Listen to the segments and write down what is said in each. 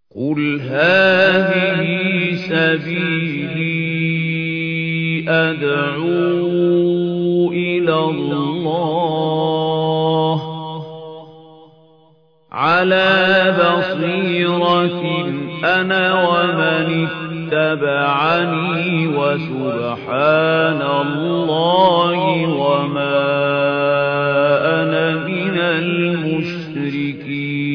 قُلْ هَٰذِهِ سَبِيلِي أَدْعُو إِلَى اللَّهِ ۚ عَلَىٰ بَصِيرَةٍ أَنَا وَمَنِ اتَّبَعَنِي ۖ وَسُبْحَانَ اللَّهِ وَمَا أَنَا مِنَ الْمُشْرِكِينَ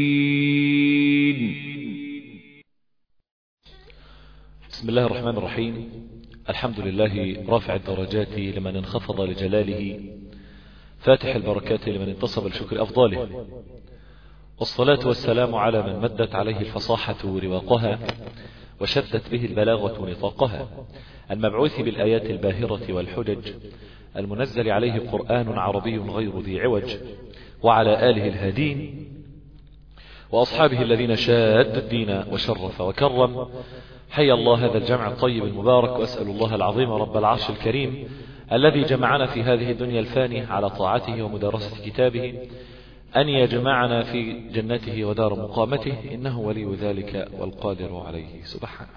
بسم الله الرحمن الرحيم الحمد لله رافع الدرجات لمن انخفض لجلاله فاتح البركات لمن انتصب لشكر أفضاله والصلاة والسلام على من مدت عليه الفصاحة رواقها وشدت به البلاغة نطاقها المبعوث بالآيات الباهرة والحجج المنزل عليه قرآن عربي غير ذي عوج وعلى آله الهادين وأصحابه الذين شاد الدين وشرف وكرم حي الله هذا الجمع الطيب المبارك وأسأل الله العظيم رب العرش الكريم الذي جمعنا في هذه الدنيا الفانية على طاعته ومدارسة كتابه أن يجمعنا في جنته ودار مقامته إنه ولي ذلك والقادر عليه سبحانه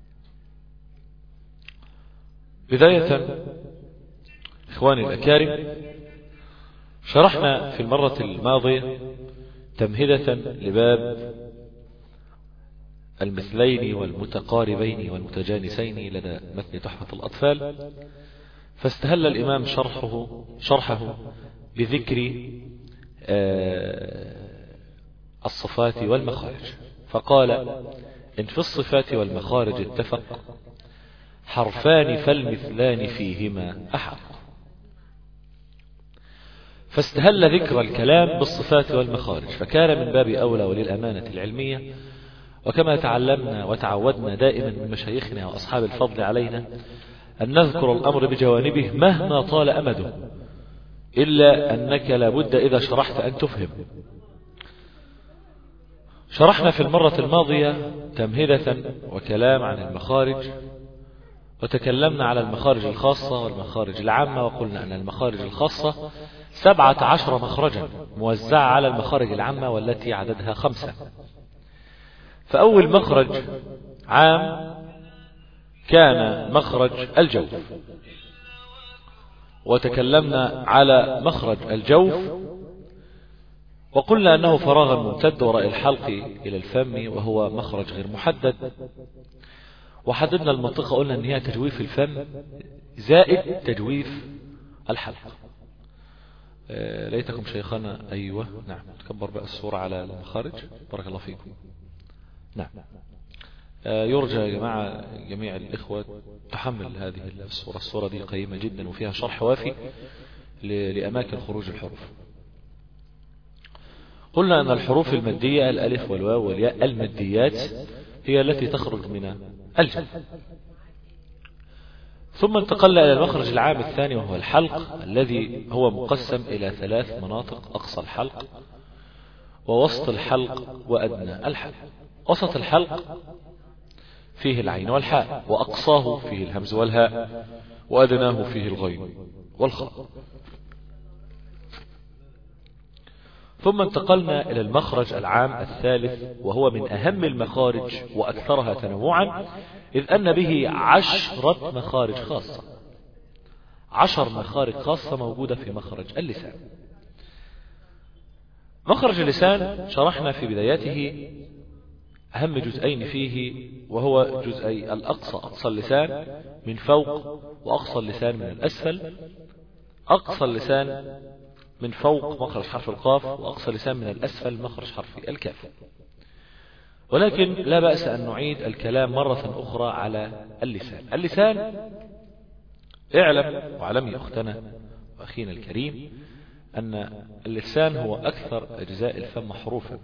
بداية إخواني الأكارم شرحنا في المرة الماضية تمهدة لباب المثلين والمتقاربين والمتجانسين لدى متن تحفة الأطفال فاستهل الإمام شرحه شرحه بذكر الصفات والمخارج فقال إن في الصفات والمخارج اتفق حرفان فالمثلان فيهما أحق فاستهل ذكر الكلام بالصفات والمخارج فكان من باب أولى وللأمانة العلمية وكما تعلمنا وتعودنا دائما من مشايخنا وأصحاب الفضل علينا أن نذكر الأمر بجوانبه مهما طال أمده إلا أنك لابد إذا شرحت أن تفهم شرحنا في المرة الماضية تمهدة وكلام عن المخارج وتكلمنا على المخارج الخاصة والمخارج العامة وقلنا أن المخارج الخاصة سبعة عشر مخرجا موزعة على المخارج العامة والتي عددها خمسة فأول مخرج عام كان مخرج الجوف وتكلمنا على مخرج الجوف وقلنا أنه فراغ ممتد وراء الحلق إلى الفم وهو مخرج غير محدد وحددنا المنطقة قلنا أن هي تجويف الفم زائد تجويف الحلق ليتكم شيخنا أيوة نعم تكبر بقى الصورة على المخارج بارك الله فيكم نعم يرجى يا جماعة جميع الإخوة تحمل هذه الصورة الصورة دي قيمة جدا وفيها شرح وافي لأماكن خروج الحروف قلنا أن الحروف المادية الألف والواو والياء الماديات هي التي تخرج من الجن ثم انتقلنا إلى المخرج العام الثاني وهو الحلق الذي هو مقسم إلى ثلاث مناطق أقصى الحلق ووسط الحلق وأدنى الحلق وسط الحلق فيه العين والحاء وأقصاه فيه الهمز والهاء وأدناه فيه الغين والخاء ثم انتقلنا إلى المخرج العام الثالث وهو من أهم المخارج وأكثرها تنوعا إذ أن به عشرة مخارج خاصة عشر مخارج خاصة موجودة في مخرج اللسان مخرج اللسان شرحنا في بداياته أهم جزئين فيه وهو جزئي الأقصى أقصى اللسان من فوق وأقصى اللسان من الأسفل أقصى اللسان من فوق مخرج حرف القاف وأقصى اللسان من الأسفل مخرج حرف الكاف ولكن لا بأس أن نعيد الكلام مرة أخرى على اللسان اللسان اعلم وعلم أختنا وأخينا الكريم أن اللسان هو أكثر أجزاء الفم حروفا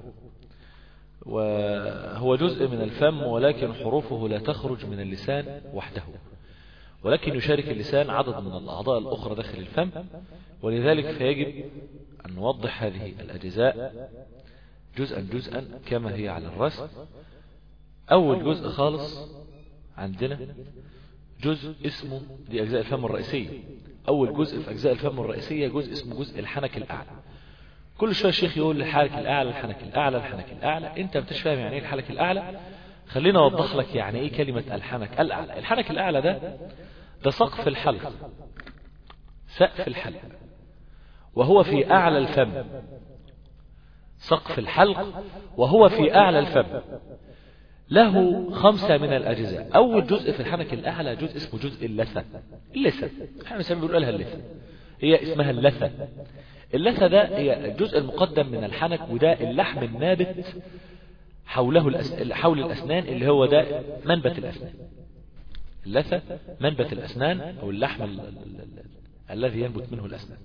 وهو جزء من الفم ولكن حروفه لا تخرج من اللسان وحده ولكن يشارك اللسان عدد من الأعضاء الأخرى داخل الفم ولذلك فيجب أن نوضح هذه الأجزاء جزءا جزءا كما هي على الرسم أول جزء خالص عندنا جزء اسمه دي أجزاء الفم الرئيسية أول جزء في أجزاء الفم الرئيسية جزء اسمه جزء الحنك الأعلى كل شوية الشيخ يقول الحنك الأعلى الحنك الأعلى الحنك الأعلى أنت بتش فاهم يعني إيه الحنك الأعلى خلينا أوضح لك يعني إيه كلمة الحنك الأعلى الحنك الأعلى ده ده سقف الحلق سقف الحلق وهو في أعلى الفم سقف الحلق وهو في أعلى الفم له خمسة من الأجزاء أول جزء في الحنك الأعلى جزء اسمه جزء اللثة اللثة احنا بنسميه بنقول لها اللثة هي اسمها اللثة اللثة ده هي الجزء المقدم من الحنك وده اللحم النابت حوله الأس... حول الأسنان اللي هو ده منبت الأسنان اللثة منبت الأسنان أو اللحم ال... ال... ال... الذي ينبت منه الأسنان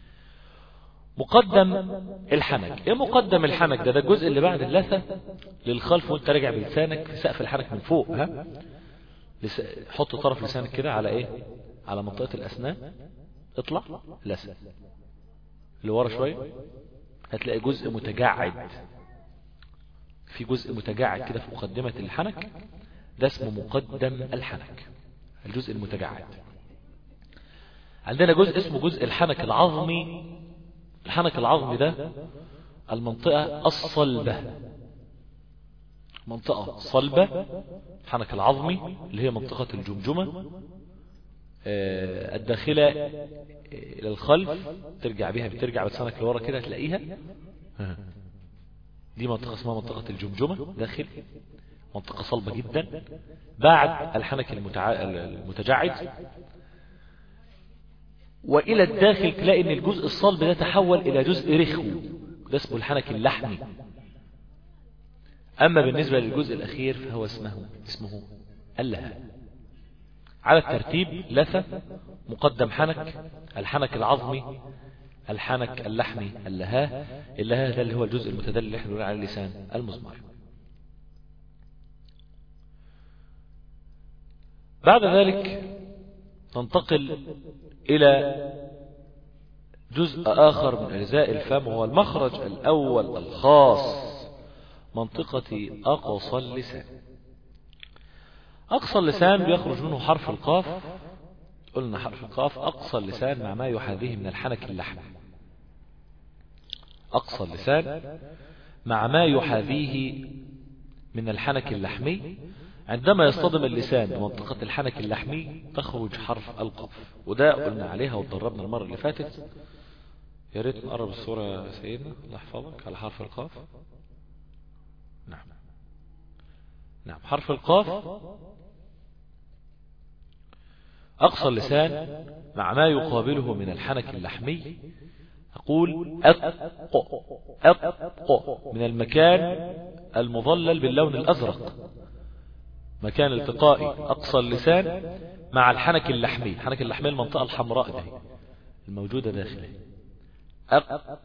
مقدم الحنك ايه مقدم الحنك ده ده الجزء اللي بعد اللثة للخلف وانت راجع بلسانك في سقف الحنك من فوق ها لس... حط طرف لسانك كده على ايه على منطقة الأسنان اطلع لثة لورا شوية هتلاقي جزء متجعد في جزء متجعد كده في مقدمة الحنك ده اسمه مقدم الحنك الجزء المتجعد عندنا جزء اسمه جزء الحنك العظمي الحنك العظمي ده المنطقة الصلبة منطقة صلبة الحنك العظمي اللي هي منطقة الجمجمة الداخلة إلى الخلف ترجع بيها بترجع بلسانك لورا كده تلاقيها دي منطقة اسمها منطقة الجمجمة داخل منطقة صلبة جدا بعد الحنك المتع... المتجعد وإلى الداخل تلاقي أن الجزء الصلب ده تحول إلى جزء رخو ده اسمه الحنك اللحمي أما بالنسبة للجزء الأخير فهو اسمه اسمه اللها على الترتيب لثة مقدم حنك الحنك العظمي الحنك اللحمي اللهاه اللهاه ده اللي هو الجزء المتدلل اللي احنا بنقول على اللسان المزمر بعد ذلك ننتقل إلى جزء آخر من أجزاء الفم وهو المخرج الأول الخاص منطقة أقصى اللسان أقصى اللسان بيخرج منه حرف القاف قلنا حرف القاف أقصى اللسان مع ما يحاذيه من الحنك اللحمي أقصى اللسان مع ما يحاذيه من الحنك اللحمي عندما يصطدم اللسان بمنطقة الحنك اللحمي تخرج حرف القاف وده قلنا عليها واتدربنا المرة اللي فاتت يا ريت نقرب الصورة يا سيدنا الله يحفظك على حرف القاف نعم نعم حرف القاف أقصى اللسان مع ما يقابله من الحنك اللحمي أقول أق أق من المكان المظلل باللون الأزرق مكان التقاء أقصى اللسان مع الحنك اللحمي الحنك اللحمي المنطقة الحمراء دي الموجودة داخله أق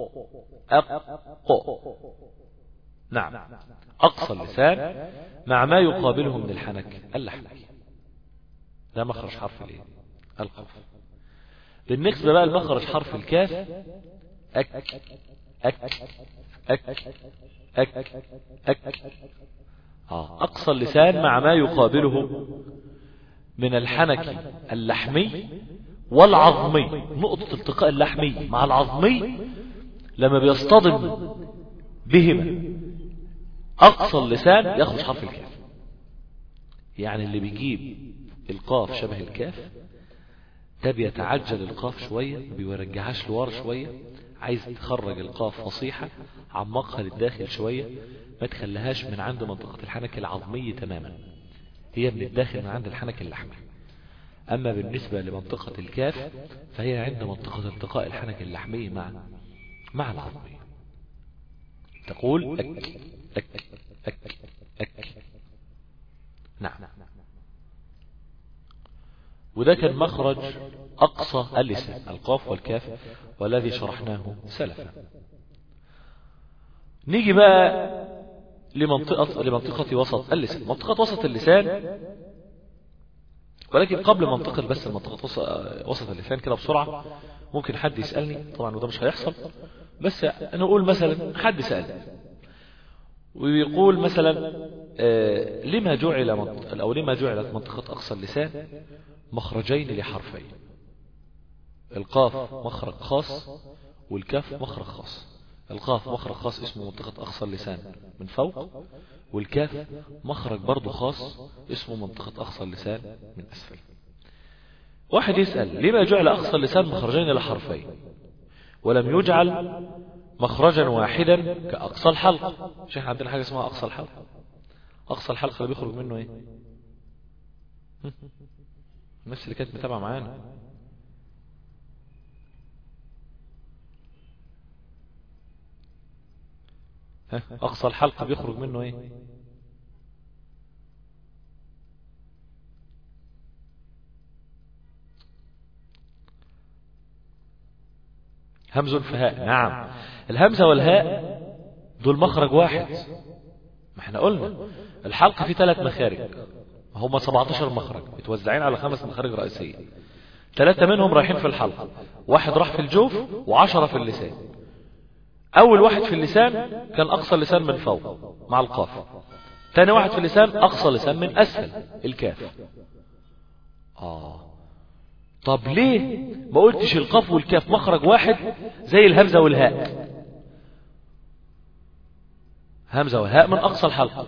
أق نعم أقصى اللسان مع ما يقابله من الحنك اللحمي ده مخرج حرف الايه القاف بالنسبة بقى لمخرج حرف الكاف أك أك أك أك أك آه. أقصى اللسان مع ما يقابله من الحنك اللحمي والعظمي نقطة التقاء اللحمي مع العظمي لما بيصطدم بهما أقصى اللسان يخرج حرف الكاف يعني اللي بيجيب القاف شبه الكاف ده بيتعجل القاف شوية ما بيرجعهاش لورا شوية عايز تخرج القاف فصيحة عمقها للداخل شوية ما تخليهاش من عند منطقة الحنك العظمي تماما هي من الداخل من عند الحنك اللحمي أما بالنسبة لمنطقة الكاف فهي عند منطقة التقاء الحنك اللحمي مع مع العظمي تقول أك أك أك أك نعم وده كان مخرج أقصى اللسان القاف والكاف والذي شرحناه سلفا نيجي بقى لمنطقة, لمنطقة وسط اللسان منطقة وسط اللسان ولكن قبل منطقة بس منطقة وسط اللسان كده بسرعة ممكن حد يسألني طبعا وده مش هيحصل بس نقول مثلا حد سألني ويقول مثلا آه لما جعل أو لما جعلت منطقة أقصى اللسان مخرجين لحرفين القاف مخرج خاص والكاف مخرج خاص القاف مخرج خاص اسمه منطقة أقصى اللسان من فوق والكاف مخرج برضو خاص اسمه منطقة أقصى اللسان من أسفل واحد يسأل لما جعل أقصى اللسان مخرجين إلى حرفين ولم يجعل مخرجا واحدا كأقصى الحلق مش احنا عندنا حاجة اسمها أقصى الحلق أقصى الحلق اللي بيخرج منه ايه الناس اللي كانت متابعة معانا أقصى الحلق بيخرج منه ايه همز فهاء نعم الهمزة والهاء دول مخرج واحد ما احنا قلنا الحلق فيه ثلاث مخارج هم 17 مخرج متوزعين على خمس مخارج رئيسية ثلاثة منهم رايحين في الحلق واحد راح في الجوف وعشرة في اللسان أول واحد في اللسان كان أقصى اللسان من فوق مع القاف ثاني واحد في اللسان أقصى اللسان من أسفل الكاف آه طب ليه ما قلتش القاف والكاف مخرج واحد زي الهمزة والهاء همزة وهاء من أقصى الحلقة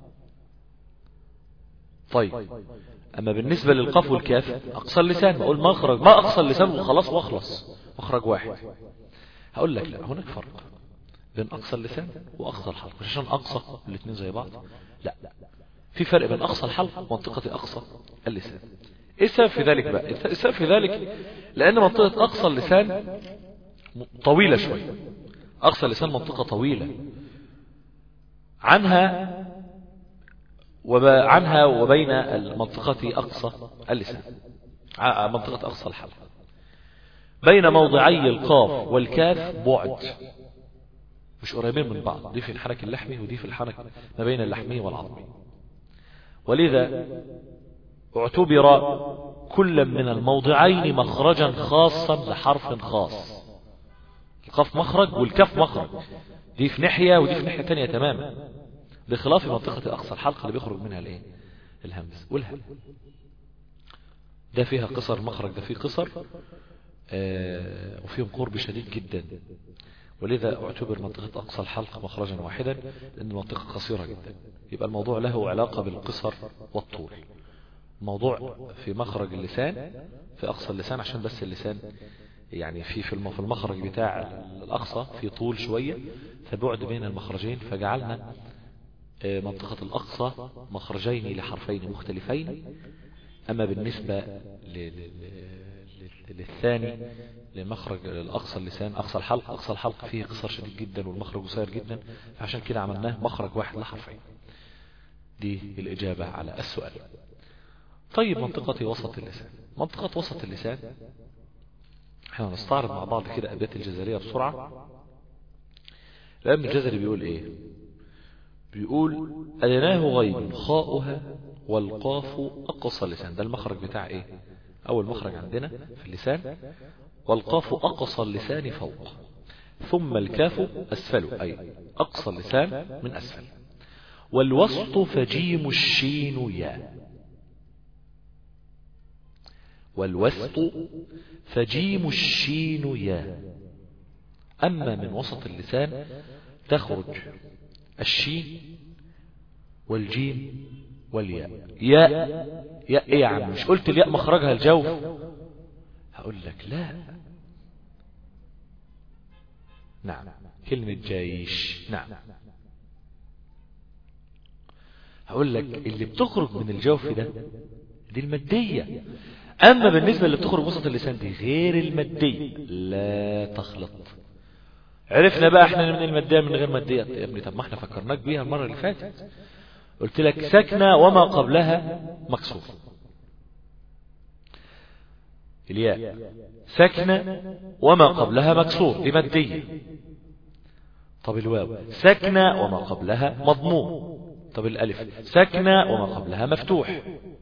طيب أما بالنسبة للقاف والكاف أقصى اللسان بقول مخرج ما أقصى اللسان وخلاص واخلص مخرج واحد هقول لك لا هناك فرق بين أقصى اللسان وأقصى الحلق مش عشان أقصى الاثنين زي بعض لا في فرق بين أقصى الحلق ومنطقة أقصى اللسان ايه السبب في ذلك بقى السبب في ذلك لأن منطقة أقصى اللسان طويلة شوية أقصى اللسان منطقة طويلة عنها عنها وبين المنطقة أقصى اللسان منطقة أقصى الحلق بين موضعي القاف والكاف بعد مش قريبين من بعض دي في الحنك اللحمي ودي في الحنك ما بين اللحمي والعظمي ولذا اعتبر كل من الموضعين مخرجا خاصا لحرف خاص القاف مخرج والكاف مخرج دي في ناحية ودي في ناحية تانية تماما بخلاف منطقة أقصى الحلقة اللي بيخرج منها الايه الهمز والهم ده فيها قصر مخرج ده فيه قصر آه وفيهم قرب شديد جدا ولذا اعتبر منطقة أقصى الحلق مخرجا واحدا لأن المنطقة قصيرة جدا يبقى الموضوع له علاقة بالقصر والطول موضوع في مخرج اللسان في أقصى اللسان عشان بس اللسان يعني في في المخرج بتاع الأقصى في طول شوية فبعد بين المخرجين فجعلنا منطقة الأقصى مخرجين لحرفين مختلفين أما بالنسبة للثاني لمخرج الأقصى اللسان أقصى الحلق أقصى الحلق فيه قصر شديد جدا والمخرج قصير جدا فعشان كده عملناه مخرج واحد لحرفين دي الإجابة على السؤال طيب منطقة وسط اللسان منطقة وسط اللسان احنا نستعرض مع بعض كده أبيات الجزرية بسرعة الأم الجزري بيقول ايه بيقول أدناه غيب خاؤها والقاف أقصى اللسان ده المخرج بتاع ايه أول مخرج عندنا في اللسان والقاف أقصى اللسان فوق ثم الكاف أسفل أي أقصى اللسان من أسفل والوسط فجيم الشين يا والوسط فجيم الشين يا أما من وسط اللسان تخرج الشين والجيم والياء ياء ياء ايه يا عم مش قلت الياء مخرجها الجوف هقول لك لا نعم كلمة جيش نعم هقول لك اللي بتخرج من الجوف ده دي المادية أما بالنسبة اللي بتخرج وسط اللسان دي غير المادية لا تخلط عرفنا بقى احنا من المادية من غير مادية يا ابني طب ما احنا فكرناك بيها المرة اللي فاتت قلت لك ساكنة وما قبلها مكسور الياء ساكنة وما قبلها مكسور دي مادية طب الواو ساكنة وما قبلها مضموم طب الألف ساكنة وما قبلها مفتوح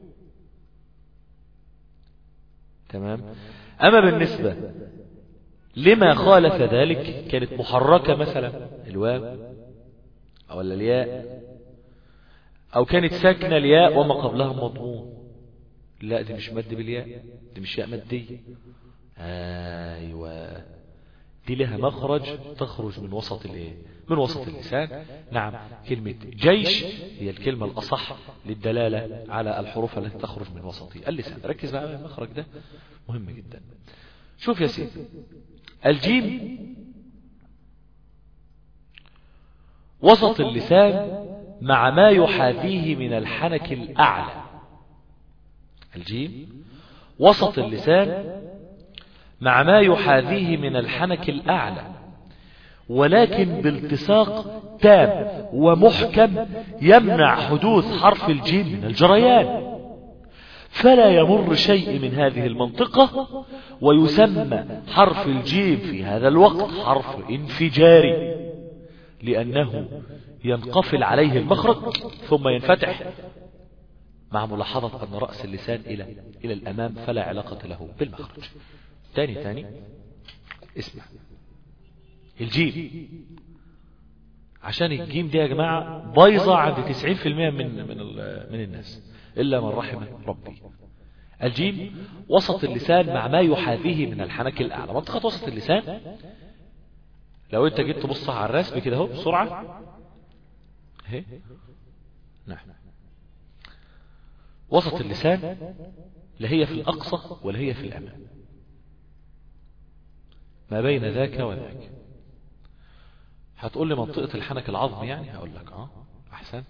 تمام أما بالنسبة لما خالف ذلك كانت محركة مثلا الواو أو الياء أو كانت ساكنة الياء وما قبلها مضموم لا دي مش مد بالياء دي مش ياء مادية أيوة دي لها مخرج تخرج من وسط الايه من وسط اللسان نعم كلمة جيش هي الكلمة الأصح للدلالة على الحروف التي تخرج من وسط اللسان ركز بقى المخرج ده مهم جدا شوف يا سيدي الجيم وسط اللسان مع ما يحاذيه من الحنك الأعلى الجيم وسط اللسان مع ما يحاذيه من الحنك الأعلى ولكن بالتصاق تام ومحكم يمنع حدوث حرف الجيم من الجريان فلا يمر شيء من هذه المنطقة ويسمى حرف الجيم في هذا الوقت حرف انفجاري لأنه ينقفل عليه المخرج ثم ينفتح مع ملاحظة أن رأس اللسان إلى إلى الأمام فلا علاقة له بالمخرج تاني تاني اسمع الجيم عشان الجيم دي يا جماعة بايظة عند 90% من من من الناس إلا من رحم ربي الجيم وسط اللسان مع ما يحاذيه من الحنك الأعلى منطقة وسط اللسان لو انت جيت تبص على الرسم كده اهو بسرعة اهي نعم وسط اللسان لا هي في الأقصى ولا هي في الأمام ما بين ذاك وذاك هتقول لي منطقة الحنك العظمي يعني هقول لك اه احسنت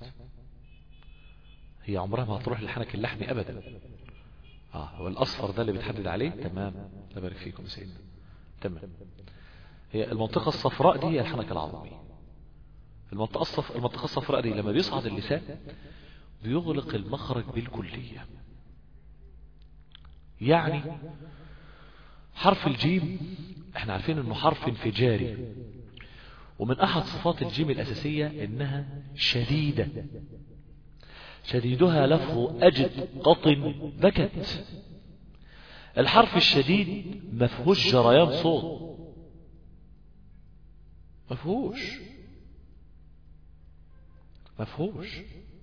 هي عمرها ما هتروح للحنك اللحمي ابدا اه والاصفر ده اللي بتحدد عليه تمام الله يبارك فيكم يا سيدنا تمام هي المنطقة الصفراء دي هي الحنك العظمي المنطقة الصف... المنطقة الصفراء دي لما بيصعد اللسان بيغلق المخرج بالكلية يعني حرف الجيم احنا عارفين انه حرف انفجاري ومن احد صفات الجيم الاساسية انها شديدة شديدها لفظ اجد قطن بكت الحرف الشديد مفهوش جريان صوت مفهوش مفهوش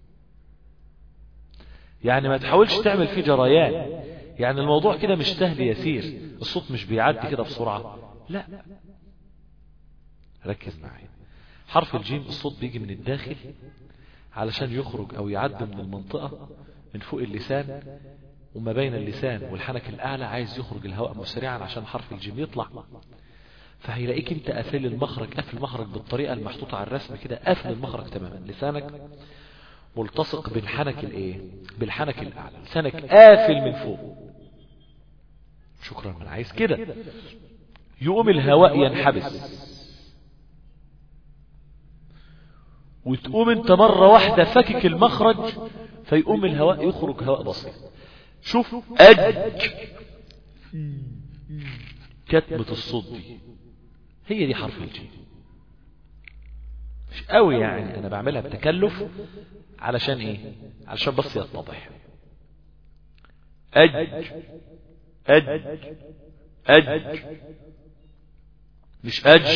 يعني ما تحاولش تعمل فيه جريان يعني الموضوع كده مش سهل يسير الصوت مش بيعدي كده بسرعة لا ركز معي حرف الجيم الصوت بيجي من الداخل علشان يخرج او يعدي من المنطقة من فوق اللسان وما بين اللسان والحنك الاعلى عايز يخرج الهواء مسرعا عشان حرف الجيم يطلع فهيلاقيك انت قافل المخرج قافل المخرج بالطريقة المحطوطة على الرسم كده قافل المخرج تماما لسانك ملتصق بالحنك الايه بالحنك الاعلى لسانك قافل من فوق شكرا من عايز كده يقوم الهواء ينحبس وتقوم انت مرة واحدة فكك المخرج فيقوم الهواء يخرج هواء بسيط شوف أج كتمة الصوت دي هي دي حرف الجيم مش قوي يعني انا بعملها بتكلف علشان ايه علشان بس يتضح أج أج أج مش أج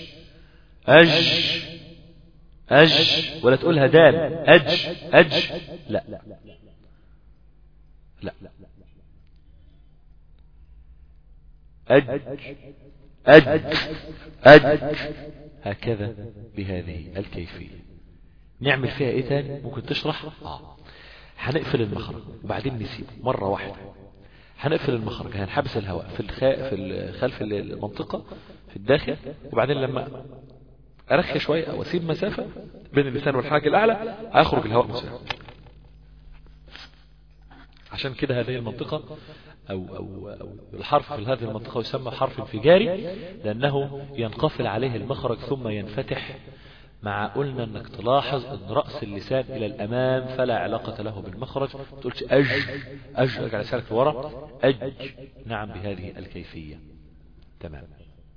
أج أج ولا تقولها دال أج أج لا لا لا أج أج أج هكذا بهذه الكيفية نعمل فيها ايه تاني ممكن تشرح اه هنقفل المخرج وبعدين نسيبه مرة واحدة هنقفل المخرج هنحبس الهواء في الخ... في خلف المنطقة في الداخل وبعدين لما ارخي شوية او اسيب مسافة بين اللسان والحاجة الاعلى هيخرج الهواء مسافة عشان كده هذه المنطقة أو, أو, أو الحرف في هذه المنطقة يسمى حرف انفجاري لأنه ينقفل عليه المخرج ثم ينفتح مع قلنا انك تلاحظ ان رأس اللسان الى الامام فلا علاقة له بالمخرج ما تقولش اج اج ارجع لسانك لورا اج نعم بهذه الكيفية تمام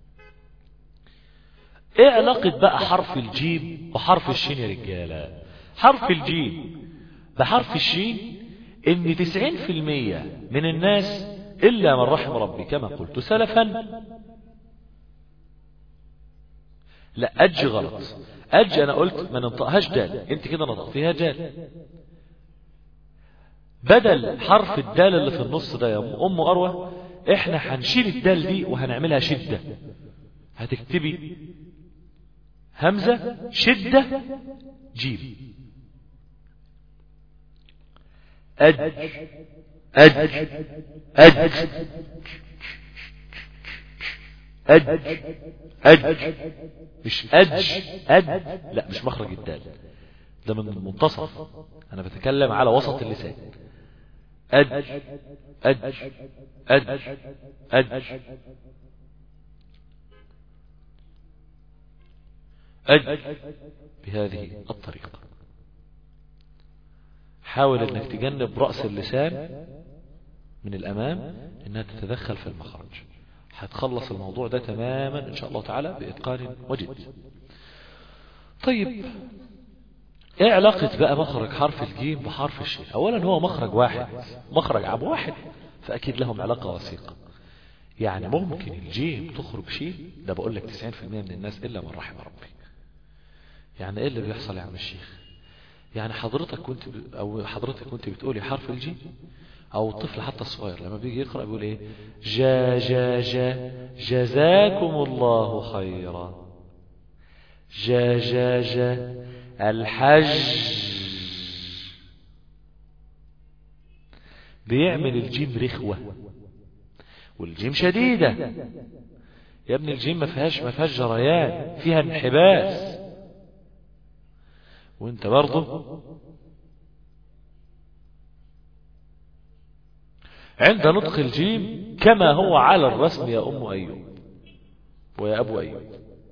ايه علاقة بقى حرف الجيم وحرف الشين يا رجالة حرف الجيم بحرف الشين ان تسعين في المية من الناس الا من رحم ربي كما قلت سلفا لا اج غلط اج انا قلت ما ننطقهاش دال انت كده نطقتيها دال بدل حرف الدال اللي في النص ده يا ام اروى احنا هنشيل الدال دي وهنعملها شدة هتكتبي همزة شدة جيم أج أج أج أج أج مش أج أج لا مش مخرج الدال ده من المنتصف أنا بتكلم على وسط اللسان أج أج أج أج أج بهذه الطريقة حاول انك تجنب رأس اللسان من الامام انها تتدخل في المخرج هتخلص الموضوع ده تماما ان شاء الله تعالى باتقان وجد طيب ايه علاقة بقى مخرج حرف الجيم بحرف الشين اولا هو مخرج واحد مخرج عام واحد فاكيد لهم علاقة وثيقة يعني ممكن الجيم تخرج شين ده بقول لك 90% من الناس الا من رحم ربي يعني ايه اللي بيحصل يا عم الشيخ يعني حضرتك كنت ب... او حضرتك كنت بتقولي حرف الجيم او الطفل حتى الصغير لما بيجي يقرأ بيقول ايه جا جا جا جزاكم الله خيرا جا جا جا الحج بيعمل الجيم رخوة والجيم شديدة يا ابن الجيم ما فيهاش ما فيهاش جريان فيها انحباس وانت برضه عند نطق الجيم كما هو على الرسم يا أم أيوب ويا أبو أيوب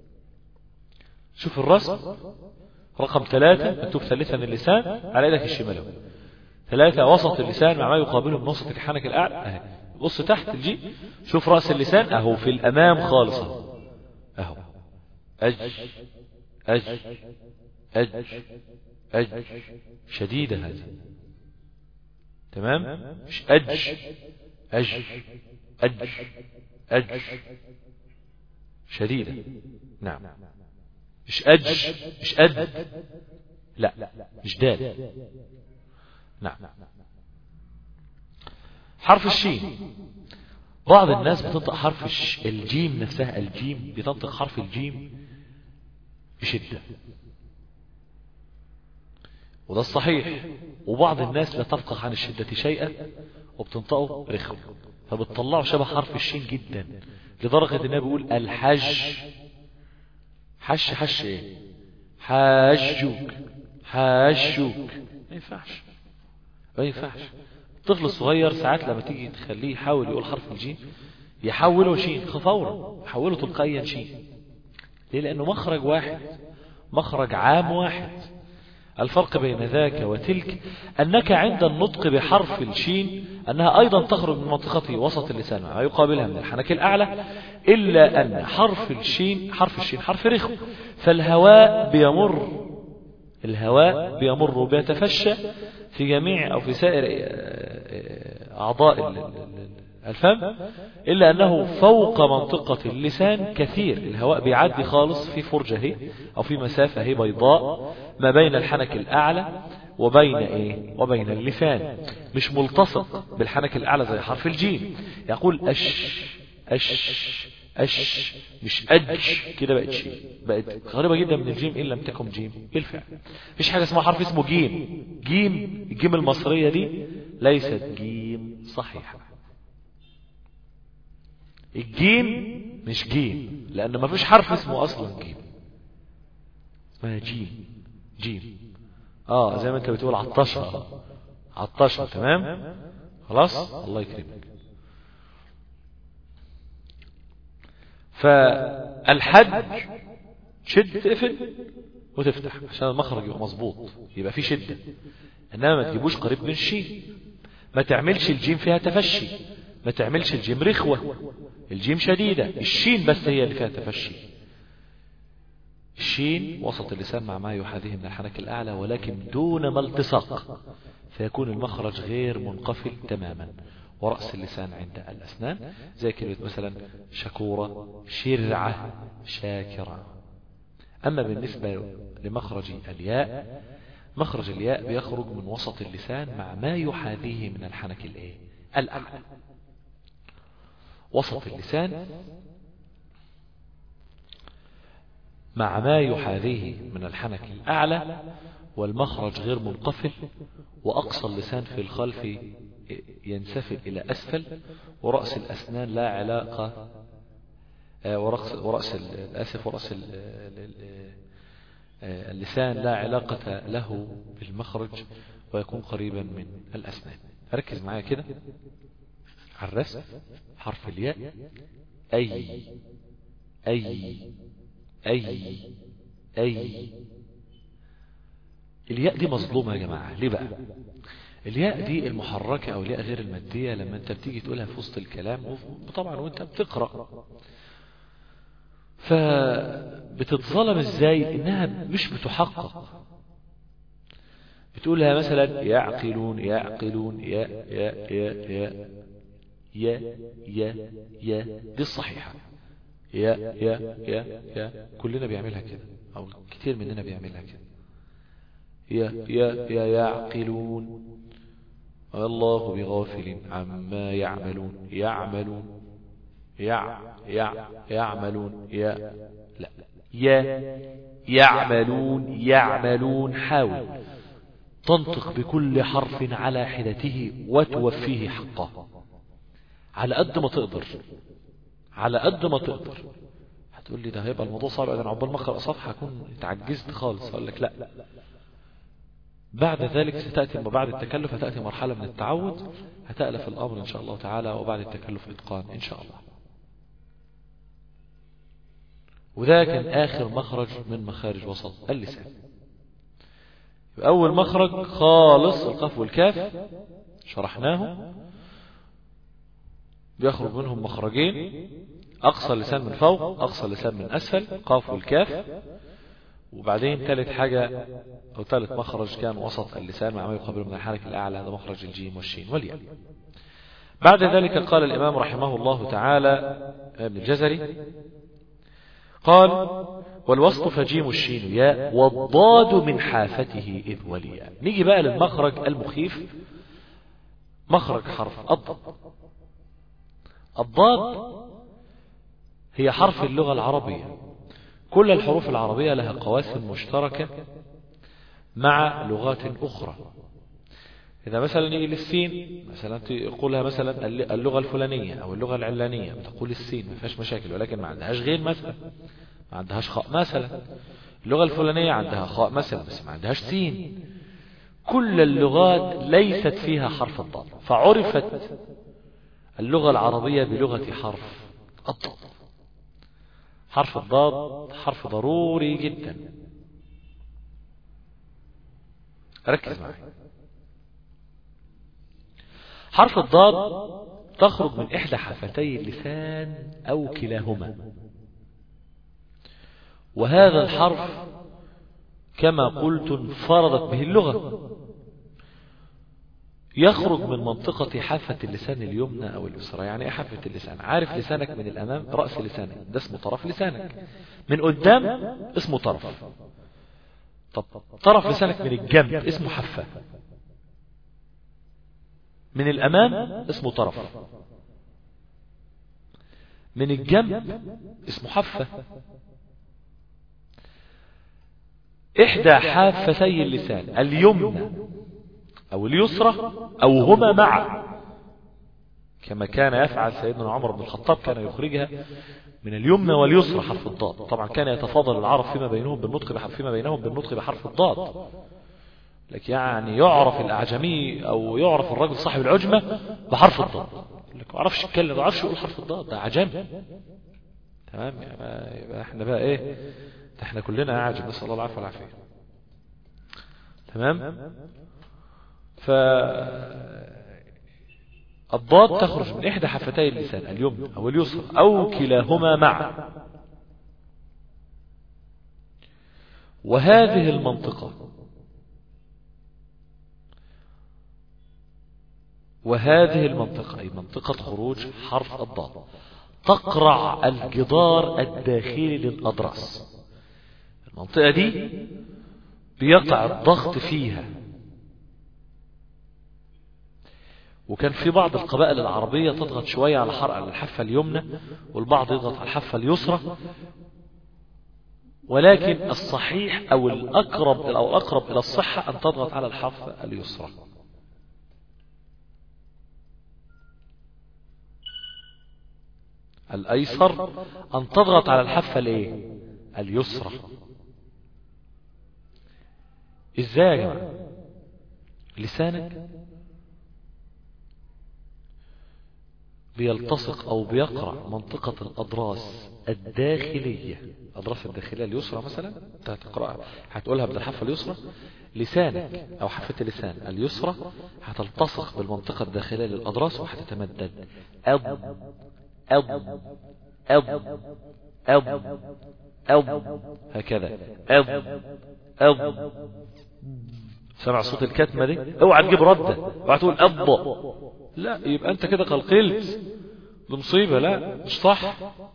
شوف الرسم رقم ثلاثة مكتوب ثالثا اللسان على يدك الشمال ثلاثة وسط اللسان مع ما يقابله من وسط الحنك الأعلى أهي. بص تحت الجيم شوف رأس اللسان أهو في الأمام خالص أهو أج أج أج أج شديدة هذه تمام مش أج أج أج أج شديدة نعم مش أج مش أد لا مش دال نعم حرف الشين بعض الناس بتنطق حرف الش... الجيم نفسها الجيم بتنطق حرف الجيم بشدة وده الصحيح وبعض الناس لا تفقه عن الشدة شيئا وبتنطقه رخو فبتطلعه شبه حرف الشين جدا لدرجة انه بيقول الحج حش حش ايه حاجوك حاجوك ما ينفعش ما ينفعش الطفل الصغير ساعات لما تيجي تخليه يحاول يقول حرف الجيم يحوله شين فورا يحوله تلقائيا شين ليه لانه مخرج واحد مخرج عام واحد الفرق بين ذاك وتلك أنك عند النطق بحرف الشين أنها أيضا تخرج من منطقة وسط اللسان ما يقابلها من الحنك الأعلى إلا أن حرف الشين حرف الشين حرف رخو فالهواء بيمر الهواء بيمر وبيتفشى في جميع أو في سائر أعضاء الفم إلا أنه فوق منطقة اللسان كثير الهواء بيعدي خالص في فرجة أو في مسافة هي بيضاء ما بين الحنك الأعلى وبين إيه وبين اللسان مش ملتصق بالحنك الأعلى زي حرف الجيم يقول أش أش أش مش أج كده بقت شيء بقت غريبة جدا من الجيم إن لم تكن جيم بالفعل مفيش حاجة اسمها حرف اسمه جيم جيم الجيم المصرية دي ليست جيم صحيحة الجيم مش جيم لأن ما فيش حرف اسمه أصلا جيم اسمها جيم جيم اه زي ما انت بتقول عطشة عطشة تمام خلاص الله يكرمك فالحج شد تقفل وتفتح عشان المخرج يبقى مظبوط يبقى فيه شدة انما ما تجيبوش قريب من الشين ما تعملش الجيم فيها تفشي ما تعملش الجيم رخوة الجيم شديدة الشين بس هي اللي فيها تفشي الشين وسط اللسان مع ما يحاذيه من الحنك الأعلى ولكن دون ما التصاق فيكون المخرج غير منقفل تماما ورأس اللسان عند الأسنان زي كلمة مثلا شكورة شرعة شاكرة أما بالنسبة لمخرج الياء مخرج الياء بيخرج من وسط اللسان مع ما يحاذيه من الحنك الايه الأعلى وسط اللسان مع ما يحاذيه من الحنك الأعلى والمخرج غير منقفل وأقصى اللسان في الخلف ينسفل إلى أسفل ورأس الأسنان لا علاقة ورأس, ورأس الأسف ورأس اللسان لا علاقة له بالمخرج ويكون قريبا من الأسنان ركز معايا كده على الرسم حرف الياء أي أي أي أي الياء دي مظلومة يا جماعة ليه بقى الياء دي المحركة أو الياء غير المادية لما أنت بتيجي تقولها في وسط الكلام طبعا وأنت بتقرأ فبتتظلم ازاي انها مش بتحقق بتقولها مثلا يعقلون يعقلون يا يا يا يا يا يا يا دي الصحيحة يا يا يا يا كلنا بيعملها كده او كتير مننا بيعملها كده يا يا يا يعقلون الله بغافل عما يعملون يعملون يع يع يعملون يا لا يا يعملون يعملون حاول تنطق بكل حرف على حدته وتوفيه حقه على قد ما تقدر على قد ما تقدر هتقول لي ده هيبقى الموضوع صعب انا عقبال ما اقرا صفحه هكون اتعجزت خالص اقول لك لا بعد ذلك ستأتي بعد التكلف هتأتي مرحلة من التعود هتألف الأمر إن شاء الله تعالى وبعد التكلف إتقان إن شاء الله وده كان آخر مخرج من مخارج وسط اللسان أول مخرج خالص القاف والكاف شرحناه بيخرج منهم مخرجين أقصى اللسان من فوق أقصى اللسان من أسفل قاف والكاف وبعدين ثالث حاجة أو ثالث مخرج كان وسط اللسان مع ما يقابل من الحركة الأعلى هذا مخرج الجيم والشين والياء بعد ذلك قال الإمام رحمه الله تعالى ابن الجزري قال والوسط فجيم الشين ياء والضاد من حافته إذ وليا نيجي بقى للمخرج المخيف مخرج حرف الضاد الضاد هي حرف اللغة العربية كل الحروف العربية لها قواسم مشتركة مع لغات أخرى إذا مثلا يجي للسين مثلا تقولها مثلا اللغة الفلانية أو اللغة العلانية تقول السين ما فيهاش مشاكل ولكن ما عندهاش غين مثلا ما عندهاش خاء مثلا اللغة الفلانية عندها خاء مثلا بس ما عندهاش سين كل اللغات ليست فيها حرف الضاد فعرفت اللغة العربية بلغة حرف الضاد حرف الضاد حرف ضروري جدا ركز معي حرف الضاد تخرج من إحدى حفتي اللسان أو كلاهما وهذا الحرف كما قلت انفردت به اللغة يخرج من منطقة حافة اللسان اليمنى أو اليسرى يعني ايه حافة اللسان عارف لسانك من الأمام رأس لسانك ده اسمه طرف لسانك من قدام اسمه طرف طب طرف لسانك من الجنب اسمه حافة من الأمام اسمه طرف من الجنب اسمه حافة إحدى حافتي اللسان اليمنى أو اليسرى أو هما معا كما كان يفعل سيدنا عمر بن الخطاب كان يخرجها من اليمنى واليسرى حرف الضاد طبعا كان يتفاضل العرب فيما بينهم بالنطق بحرف فيما بينهم بالنطق بحرف الضاد لك يعني يعرف الأعجمي أو يعرف الرجل صاحب العجمة بحرف الضاد لك ما عرفش يتكلم ما عرفش يقول حرف الضاد ده عجمي تمام يبقى احنا بقى ايه ده احنا كلنا اعجم نسال الله العافيه والعافيه تمام ف الضاد تخرج من إحدى حفتي اللسان اليمنى أو اليسرى أو كلاهما معا وهذه المنطقة وهذه المنطقة أي منطقة خروج حرف الضاد تقرع الجدار الداخلي للأضراس المنطقة دي بيقع الضغط فيها وكان في بعض القبائل العربية تضغط شوية على حرق على الحافة اليمنى والبعض يضغط على الحافة اليسرى ولكن الصحيح أو الأقرب أو الأقرب إلى الصحة أن تضغط على الحافة اليسرى الأيسر أن تضغط على الحافة الإيه؟ اليسرى إزاي يا جماعة لسانك بيلتصق أو بيقرع منطقة الأضراس الداخلية الأضراس الداخلية اليسرى مثلا أنت هتقرأها هتقولها بالحافة اليسرى لسانك أو حافة اللسان اليسرى هتلتصق بالمنطقة الداخلية للأضراس وهتتمدد أب أب أب أب أب هكذا أب أب سمع صوت الكتمة دي اوعى تجيب ردة اوعى تقول أب لا يبقى أنت كده قلقلت دي مصيبة لا مش صح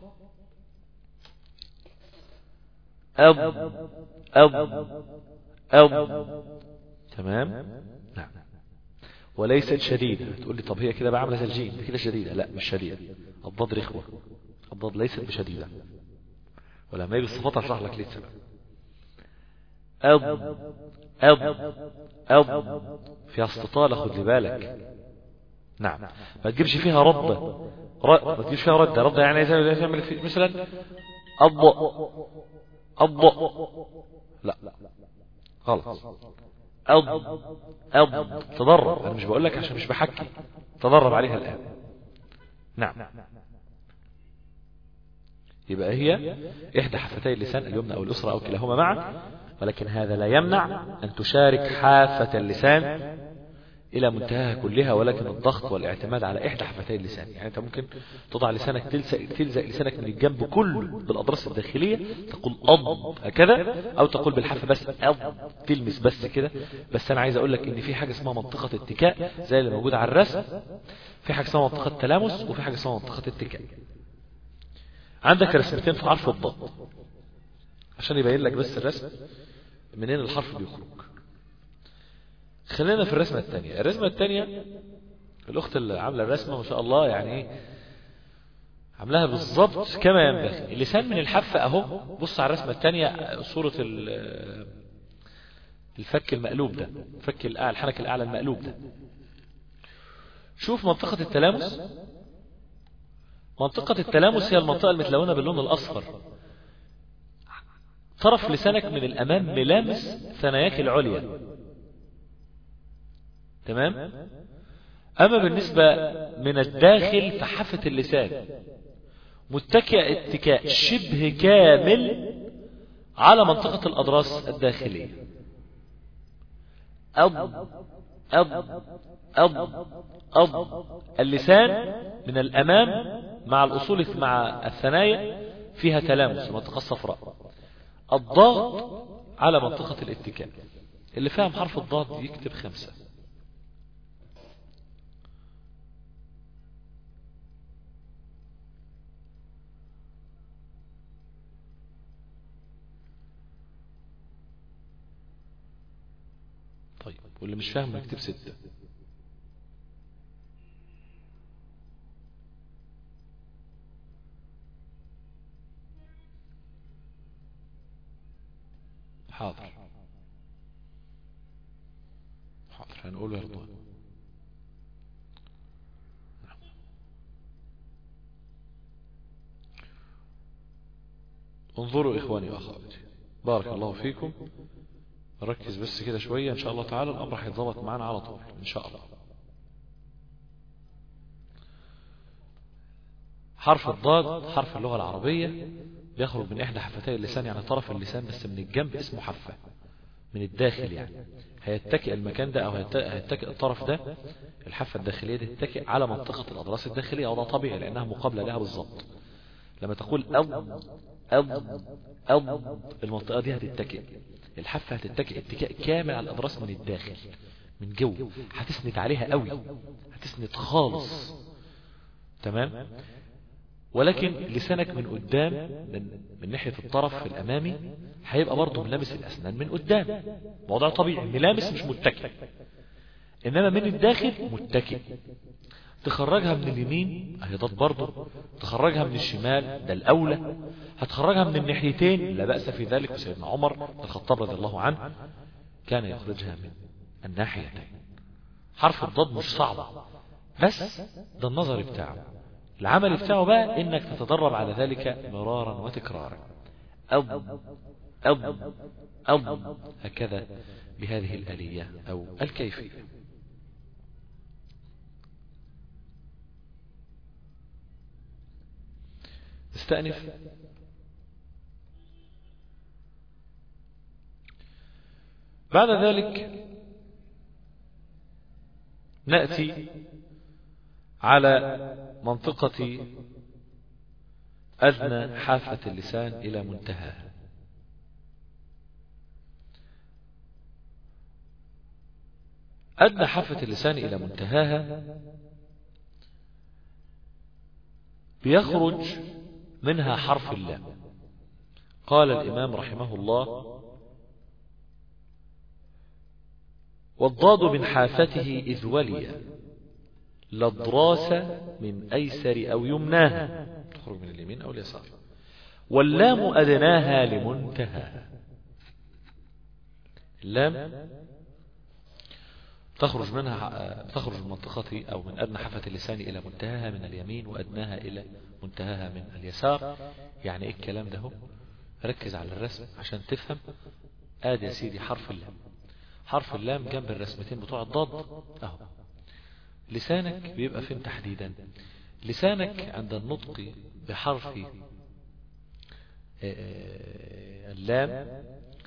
أب أب أب تمام نعم وليست شديدة تقول لي طب هي كده بقى عامله زي الجيم كده شديدة لا مش شديدة الضاد رخوة الضاد ليست بشديدة ولما يجي الصفات هشرح لك ليه السبب أب أب أب فيها استطالة خد لي بالك نعم ما تجيبش فيها ردة ر... ما تجيبش فيها ردة ردة يعني زي تعمل في مثلا أب أب لا غلط أب أب تدرب أنا مش بقول لك عشان مش بحكي تدرب عليها الآن نعم يبقى هي إحدى حفتي اللسان اليمنى أو اليسرى أو كلاهما معا ولكن هذا لا يمنع أن تشارك حافة اللسان إلى منتهاها كلها ولكن الضغط والاعتماد على إحدى حفتي اللسان يعني أنت ممكن تضع لسانك تلزق, تلزق لسانك من الجنب كله بالأضراس الداخلية تقول أض هكذا أو تقول بالحافة بس أض تلمس بس كده بس أنا عايز أقول لك إن في حاجة اسمها منطقة اتكاء زي اللي موجودة على الرسم في حاجة اسمها منطقة تلامس وفي حاجة اسمها منطقة اتكاء عندك رسمتين في حرف الضاد عشان يبين لك بس الرسم منين الحرف بيخرج خلينا في الرسمة الثانية الرسمة الثانية الأخت اللي عاملة الرسمة ما شاء الله يعني عاملاها بالظبط كما ينبغي اللسان من الحافة أهو بص على الرسمة الثانية صورة الفك المقلوب ده فك الأعلى الحنك الأعلى المقلوب ده شوف منطقة التلامس منطقة التلامس هي المنطقة المتلونة باللون الأصفر طرف لسانك من الأمام ملامس ثناياك العليا تمام أما بالنسبة من الداخل فحافة اللسان متكئ اتكاء شبه كامل على منطقة الأضراس الداخلية أب أب أب أب اللسان من الأمام مع الأصول مع الثنايا فيها تلامس منطقة الصفراء الضغط على منطقة الاتكاء اللي فاهم حرف الضاد يكتب خمسة طيب واللي مش فاهم يكتب ستة حاضر حاضر هنقوله يا رضوان انظروا إخواني وأخواتي بارك الله فيكم نركز بس كده شوية إن شاء الله تعالى الأمر هيتظبط معانا على طول إن شاء الله حرف الضاد حرف اللغة العربية بيخرج من إحدى حفتي اللسان يعني طرف اللسان بس من الجنب اسمه حفة من الداخل يعني هيتكئ المكان ده أو هيتكئ الطرف ده الحفة الداخلية دي تتكئ على منطقة الأضراس الداخلية وده طبيعي لأنها مقابلة لها بالظبط لما تقول أب أب أب المنطقة دي هتتكئ الحفة هتتكئ اتكاء كامل على الأضراس من الداخل من جو هتسند عليها قوي هتسند خالص تمام ولكن لسانك من قدام من, من ناحية الطرف الأمامي هيبقى برضه ملامس الأسنان من قدام موضوع طبيعي ملامس مش متكئ إنما من الداخل متكئ تخرجها من اليمين اهي ضاد برضه تخرجها من الشمال ده الاولى هتخرجها من الناحيتين لا باس في ذلك وسيدنا عمر بن الخطاب رضي الله عنه كان يخرجها من الناحيتين حرف الضاد مش صعب بس ده النظر بتاعه العمل بتاعه بقى انك تتدرب على ذلك مرارا وتكرارا أب أب أب هكذا بهذه الآلية أو الكيفية استأنف بعد ذلك نأتي على منطقة أدنى حافة اللسان إلى منتهى أدنى حافة اللسان إلى منتهاها بيخرج منها حرف اللام قال الإمام رحمه الله والضاد من حافته إذ ولي لضراس من أيسر أو يمناها تخرج من اليمين أو اليسار واللام أدناها لمنتهى اللام تخرج منها تخرج من منطقة أو من أدنى حافة اللسان إلى منتهاها من اليمين وأدناها إلى منتهاها من اليسار يعني إيه الكلام ده هو ركز على الرسم عشان تفهم آدي يا سيدي حرف اللام حرف اللام جنب الرسمتين بتوع الضاد أهو لسانك بيبقى فين تحديدا لسانك عند النطق بحرف اللام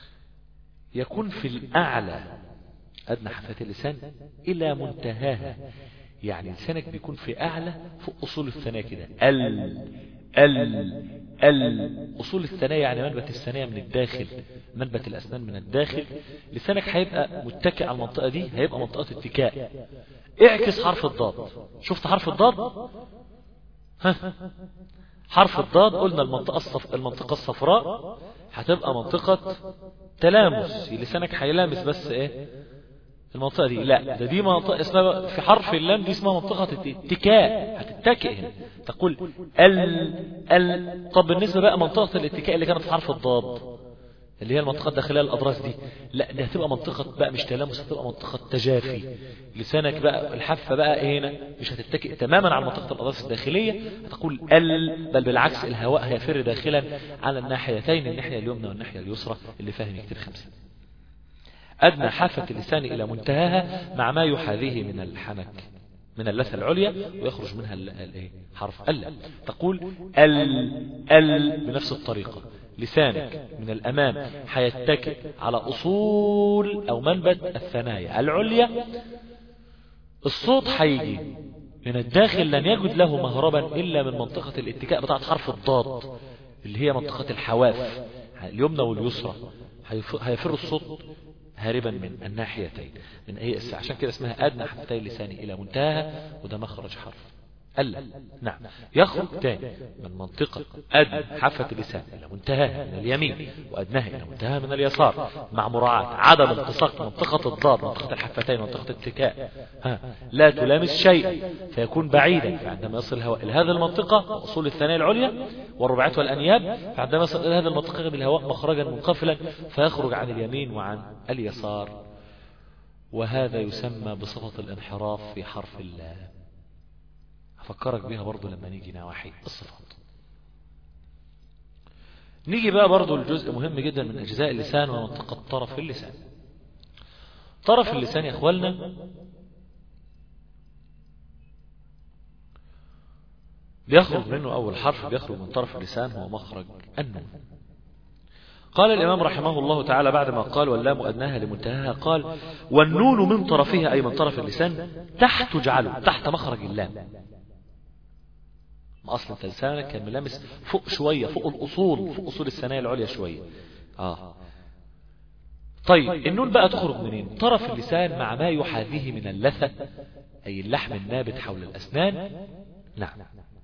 يكون في الأعلى أدنى حافة اللسان إلى منتهاها يعني لسانك بيكون في أعلى فوق أصول الثنايا كده ال ال ال أصول الثنايا يعني منبت الثنايا من الداخل منبت الأسنان من الداخل لسانك هيبقى متكئ على المنطقة دي هيبقى منطقة اتكاء اعكس حرف الضاد شفت حرف الضاد ها حرف الضاد قلنا المنطقة الصف... المنطقة الصفراء هتبقى منطقة تلامس لسانك هيلامس بس ايه المنطقة دي لا ده دي منطقة اسمها في حرف اللام دي اسمها منطقة اتكاء هتتكئ هنا تقول ال ال طب بالنسبة بقى منطقة الاتكاء اللي كانت في حرف الضاد اللي هي المنطقة الداخلية الأضراس دي لا دي هتبقى منطقة بقى مش تلامس هتبقى منطقة تجافي لسانك بقى الحافة بقى هنا مش هتتكئ تماما على منطقة الأضراس الداخلية هتقول ال بل بالعكس الهواء هيفر داخلا على الناحيتين الناحية اليمنى والناحية اليسرى اللي فاهم يكتب خمسة أدنى حافة اللسان إلى منتهاها مع ما يحاذيه من الحنك من اللثة العليا ويخرج منها حرف ال تقول ال ال بنفس الطريقة لسانك من الأمام حيتكئ على أصول أو منبت الثنايا العليا الصوت حيجي من الداخل لن يجد له مهربا إلا من منطقة الاتكاء بتاعت حرف الضاد اللي هي منطقة الحواف اليمنى واليسرى هيفر الصوت هاربا من الناحيتين من أي أسع عشان كده اسمها أدنى حفتي اللسان إلى منتهى وده مخرج حرف ألا نعم يخرج تاني من منطقة أدنى حافة اللسان إلى منتهاها من اليمين وأدناها إلى منتهاها من اليسار مع مراعاة عدم التصاق منطقة الضاد منطقة الحفتين منطقة الاتكاء ها لا تلامس شيء فيكون بعيدا فعندما يصل الهواء إلى هذه المنطقة أصول الثنايا العليا والرباعات والأنياب فعندما يصل إلى هذه المنطقة يجد الهواء مخرجا منقفلا فيخرج عن اليمين وعن اليسار وهذا يسمى بصفة الانحراف في حرف اللام أفكرك بيها برضو لما نيجي نواحي الصفات نيجي بقى برضو الجزء مهم جدا من أجزاء اللسان ومنطقة طرف اللسان طرف اللسان يا أخوالنا بيخرج منه أول حرف بيخرج من طرف اللسان هو مخرج النون قال الإمام رحمه الله تعالى بعدما قال واللام أدناها لمنتهاها قال والنون من طرفها أي من طرف اللسان تحت جعله تحت مخرج اللام اصل انت لسانك كان ملامس فوق شوية فوق الاصول فوق اصول الثنايا العليا شوية اه طيب النون بقى تخرج منين طرف اللسان مع ما يحاذيه من اللثة اي اللحم النابت حول الاسنان نعم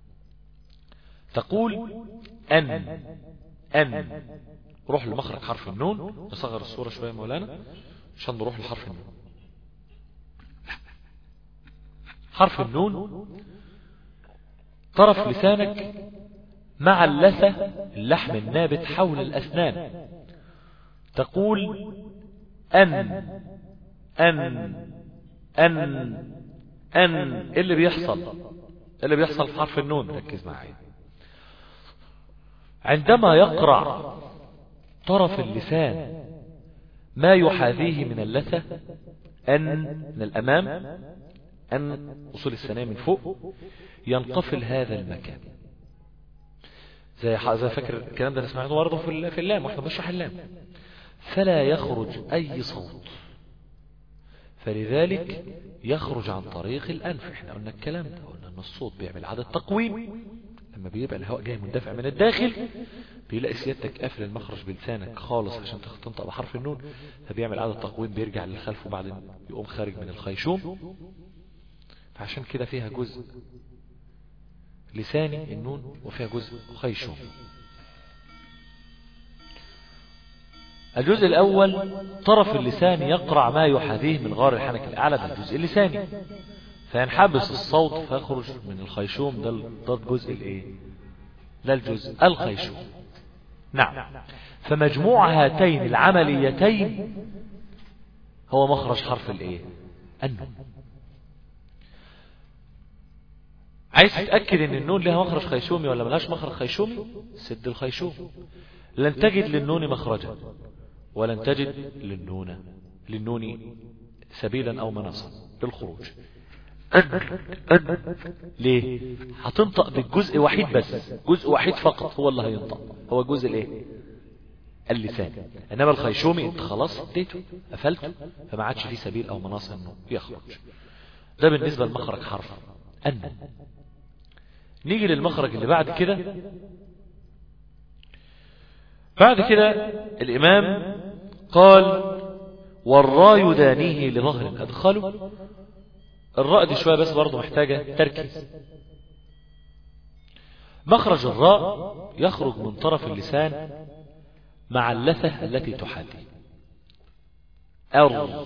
تقول ان ان روح لمخرج حرف النون نصغر الصورة شوية مولانا عشان نروح لحرف النون حرف النون طرف لسانك مع اللثة اللحم النابت حول الأسنان تقول أن أن أن أن إيه اللي بيحصل إيه اللي بيحصل في حرف النون ركز معايا عندما يقرع طرف اللسان ما يحاذيه من اللثة أن من الأمام أن أصول الثنايا من فوق ينقفل هذا المكان زي زي فاكر الكلام ده سمعناه برضه في في اللام واحنا بنشرح اللام فلا يخرج أي صوت فلذلك يخرج عن طريق الأنف احنا قلنا الكلام ده قلنا أن الصوت بيعمل عدد تقويم لما بيبقى الهواء جاي مندفع من الداخل بيلاقي سيادتك قافل المخرج بلسانك خالص عشان تنطق بحرف النون فبيعمل عدد تقويم بيرجع للخلف وبعدين يقوم خارج من الخيشوم فعشان كده فيها جزء لساني النون وفيها جزء خيشوم الجزء الأول طرف اللسان يقرع ما يحاذيه من غار الحنك الأعلى ده الجزء اللساني فينحبس الصوت فيخرج من الخيشوم ده ده الجزء الايه ده الجزء الخيشوم نعم فمجموع هاتين العمليتين هو مخرج حرف الايه النون عايز تتأكد ان النون لها مخرج خيشومي ولا ملهاش مخرج خيشومي سد الخيشوم لن تجد للنون مخرجا ولن تجد للنون للنون سبيلا او منصا للخروج أن أن ليه هتنطق بالجزء وحيد بس جزء وحيد فقط هو اللي هينطق هو جزء الايه اللسان انما الخيشومي انت خلاص اديته قفلته فما عادش ليه سبيل او مناص انه يخرج ده بالنسبه لمخرج حرف ان نيجي للمخرج اللي بعد كده بعد كده الامام قال والراء يدانيه لظهر ادخله الراء دي شوية بس برضه محتاجة تركيز مخرج الراء يخرج من طرف اللسان مع اللثة التي تحاذي أر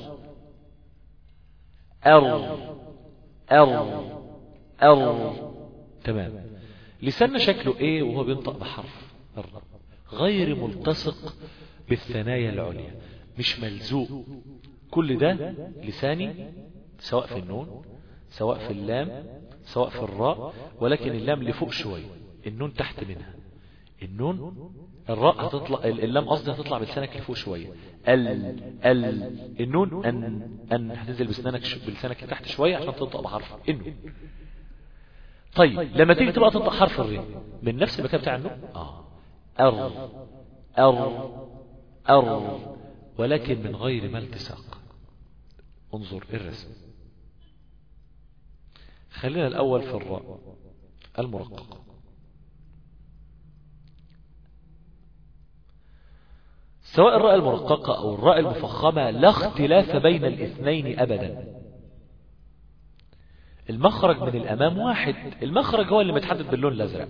أر أر أر تمام لساننا شكله ايه وهو بينطق بحرف الراء غير ملتصق بالثنايا العليا مش ملزوق كل ده لساني سواء في النون سواء في اللام سواء في الراء ولكن اللام لفوق شوية النون تحت منها النون الراء هتطلع اللام قصدي هتطلع بلسانك لفوق شوية ال ال النون ان ان هتنزل بسنانك بلسانك تحت شوية عشان تنطق بحرف النون طيب لما تيجي تبقى تنطق حرف الري من نفس المكان بتاع النون اه ار ار ار ولكن من غير ما التصاق انظر الرسم خلينا الأول في الراء المرققة سواء الراء المرققة أو الراء المفخمة لا اختلاف بين الاثنين أبدا المخرج من الأمام واحد المخرج هو اللي متحدد باللون الأزرق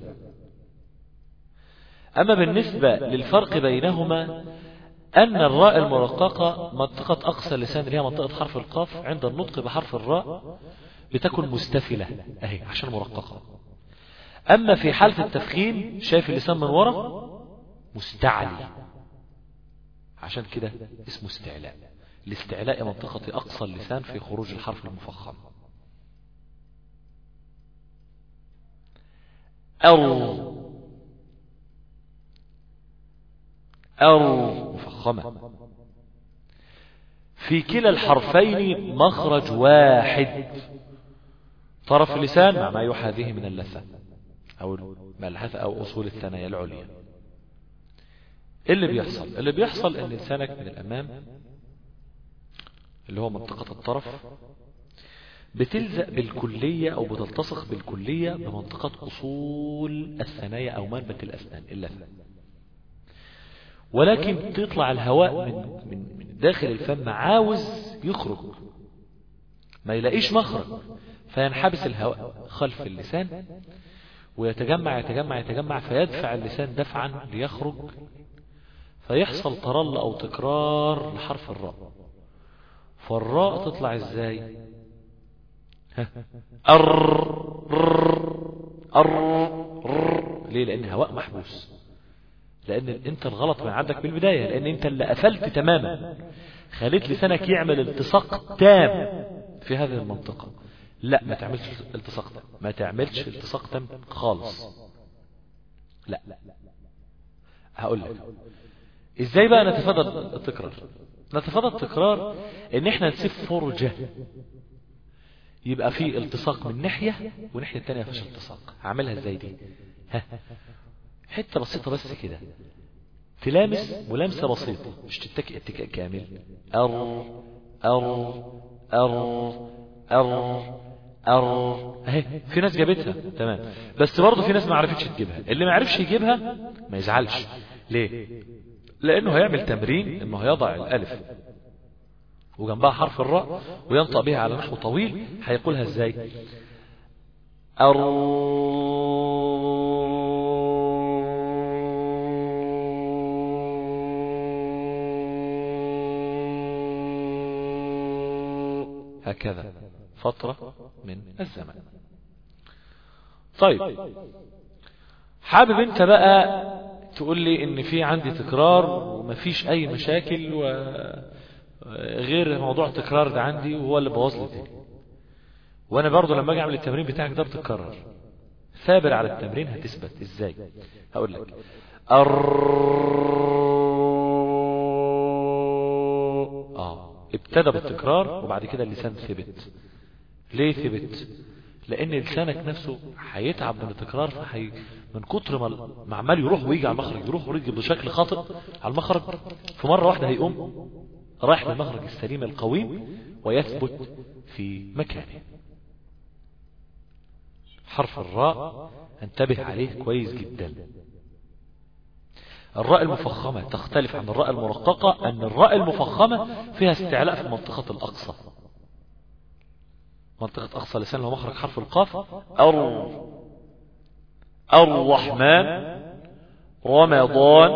أما بالنسبة للفرق بينهما أن الراء المرققة منطقة أقصى اللسان اللي هي منطقة حرف القاف عند النطق بحرف الراء بتكون مستفلة أهي عشان مرققة أما في حالة التفخيم شايف اللسان من ورا مستعلي عشان كده اسمه استعلاء الاستعلاء منطقة أقصى اللسان في خروج الحرف المفخم أو أو مفخمة في كلا الحرفين مخرج واحد طرف اللسان مع ما يحاذيه من اللثة أو ملحثة أو أصول الثنايا العليا اللي بيحصل اللي بيحصل ان لسانك من الأمام اللي هو منطقة الطرف بتلزق بالكلية أو بتلتصق بالكلية بمنطقة أصول الثنايا أو منبت الأسنان اللثة ولكن تطلع الهواء من, من, من داخل الفم عاوز يخرج ما يلاقيش مخرج فينحبس الهواء خلف اللسان ويتجمع يتجمع يتجمع فيدفع اللسان دفعا ليخرج فيحصل ترل أو تكرار لحرف الراء فالراء تطلع ازاي أر أر ليه لأن هواء محبوس لأن أنت الغلط من عندك بالبداية لأن أنت اللي قفلت تماما خليت لسانك يعمل التصاق تام في هذه المنطقة لا ما تعملش التصاق تام ما تعملش التصاق تام خالص لا هقول لك ازاي بقى نتفادى التكرار نتفادى التكرار ان احنا نسيب فرجة يبقى في التصاق من ناحية وناحية التانية فيش التصاق هعملها ازاي دي ها. حتة بسيطة بس كده تلامس ملامسة بسيطة مش تتكئ اتكاء كامل أر أر أر أر أر اهي في ناس جابتها تمام بس برضه في ناس ما عرفتش تجيبها اللي ما عرفش يجيبها ما يزعلش ليه لانه هيعمل تمرين انه هيضع الالف وجنبها حرف الراء وينطق بها على نحو طويل هيقولها ازاي أر هكذا فترة من الزمن طيب حابب انت بقى تقول لي ان في عندي تكرار ومفيش اي مشاكل وغير موضوع التكرار ده عندي وهو اللي بوظ لي الدنيا وانا برضو لما اجي اعمل التمرين بتاعك ده بتتكرر ثابر على التمرين هتثبت ازاي هقول لك اه ابتدى بالتكرار وبعد كده اللسان ثبت ليه ثبت لان لسانك نفسه هيتعب من التكرار فحي من كتر ما ما عمال يروح ويجي على المخرج يروح ويجي بشكل خاطئ على المخرج في مره واحده هيقوم رايح للمخرج السليم القويم ويثبت في مكانه حرف الراء انتبه عليه كويس جدا الراء المفخمة تختلف عن الراء المرققة أن الراء المفخمة فيها استعلاء في منطقة الأقصى منطقة أقصى لسان له مخرج حرف القاف أر الرحمن رمضان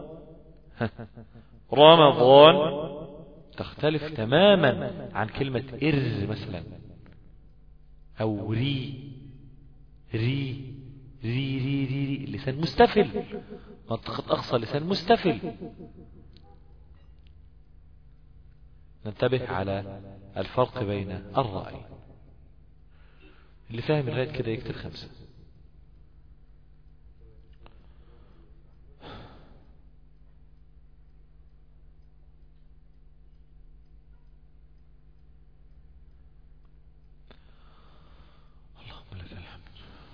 رمضان تختلف تماما عن كلمة إر مثلا أو ري ري ري ري ري, ري. لسان مستفل منطقة أقصى لسان مستفل ننتبه على الفرق بين الرأي اللي فاهم لغاية كده يكتب خمسة اللهم لك الحمد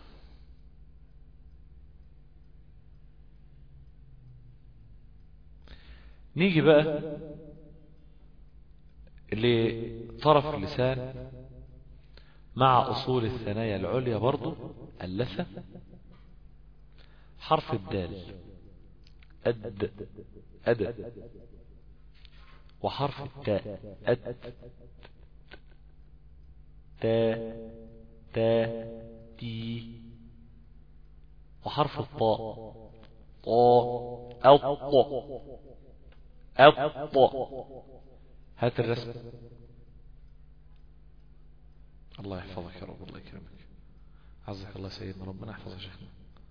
نيجي بقى لطرف اللسان مع أصول الثنايا العليا برضو اللثة حرف الدال أد أد وحرف التاء أد تا تا تي وحرف الطاء طاء أو طاء أو طاء هات الرسم الله يحفظك يا رب الله يكرمك عزك الله سيدنا ربنا يحفظك شيخنا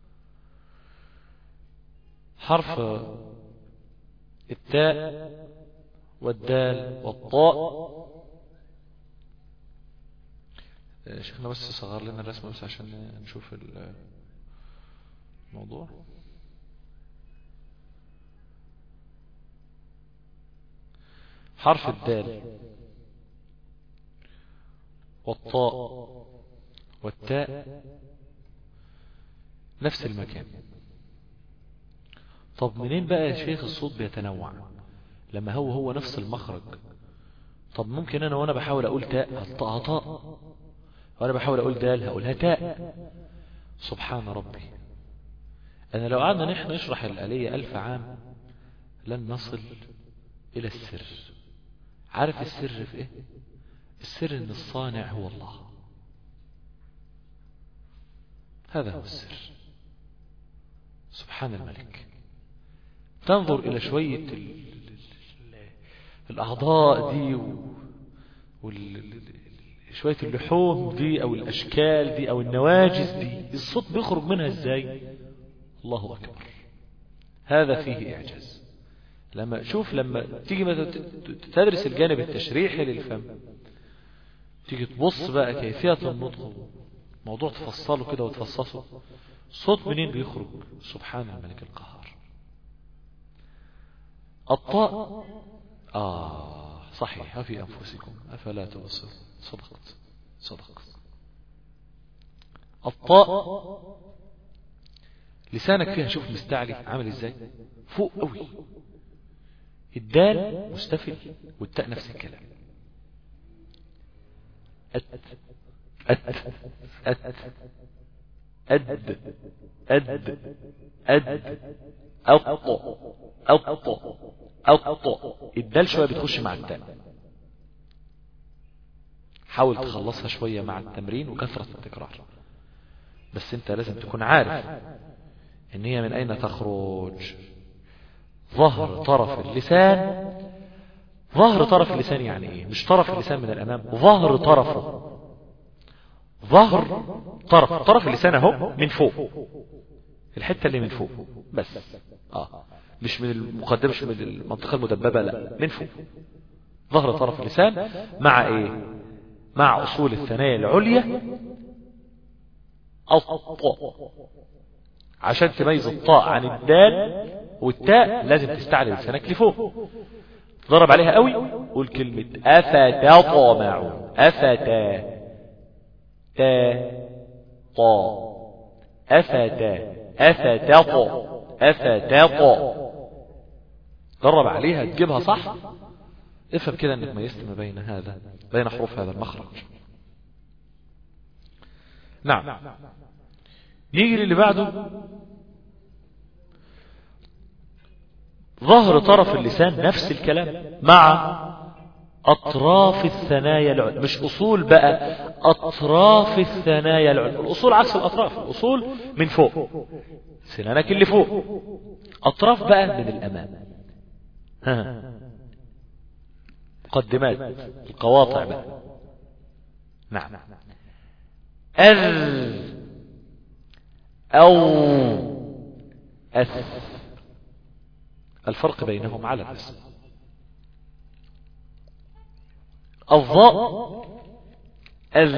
حرف التاء والدال والطاء شيخنا بس صغر لنا الرسمة بس عشان نشوف الموضوع حرف الدال والطاء والتاء نفس المكان طب منين بقى يا شيخ الصوت بيتنوع لما هو هو نفس المخرج طب ممكن انا وانا بحاول اقول تاء هطقها طاء وانا بحاول اقول دال هقولها تاء سبحان ربي انا لو قعدنا نحن نشرح الآلية ألف عام لن نصل إلى السر عارف السر في ايه السر ان الصانع هو الله هذا هو السر سبحان الملك تنظر الى شوية الاعضاء دي شوية اللحوم دي او الاشكال دي او النواجز دي الصوت بيخرج منها ازاي الله اكبر هذا فيه اعجاز لما شوف لما تيجي مثلا تدرس الجانب التشريحي للفم تيجي تبص بقى كيفية النطق موضوع تفصله كده وتفصصه صوت منين بيخرج سبحان الملك القهار الطاء آه صحيح في أنفسكم أفلا تبصر صدقت صدقت الطاء لسانك فيها شوف مستعلي عامل ازاي فوق قوي الدال مستفل والتاء نفس الكلام أت أت أت أد أد أد أقط أقط أقط الدال شوية بتخش مع التاء حاول تخلصها شوية مع التمرين وكثرة التكرار بس انت لازم تكون عارف ان هي من اين تخرج ظهر طرف اللسان ظهر طرف اللسان يعني ايه مش طرف اللسان من الامام ظهر طرفه ظهر طرف طرف اللسان اهو من فوق الحته اللي من فوق بس اه مش من المقدمه مش من المنطقه المدببه لا من فوق ظهر طرف اللسان مع ايه مع اصول الثنايا العليا الطاء عشان تميز الطاء عن الدال والتاء لازم تستعلي لسانك لفوق ضرب عليها قوي قول كلمة أفتطمعون أفتا تا طا أفتا أفتط أفتط ضرب عليها تجيبها صح افهم كده انك ميزت ما بين هذا بين حروف هذا المخرج نعم نيجي للي بعده ظهر طرف اللسان نفس الكلام مع أطراف الثنايا العليا مش أصول بقى أطراف الثنايا العليا الأصول عكس الأطراف الأصول من فوق سنانك اللي فوق أطراف بقى من الأمام ها. مقدمات القواطع بقى نعم أذ أو أث الفرق بينهم على الاسم الضاء أذ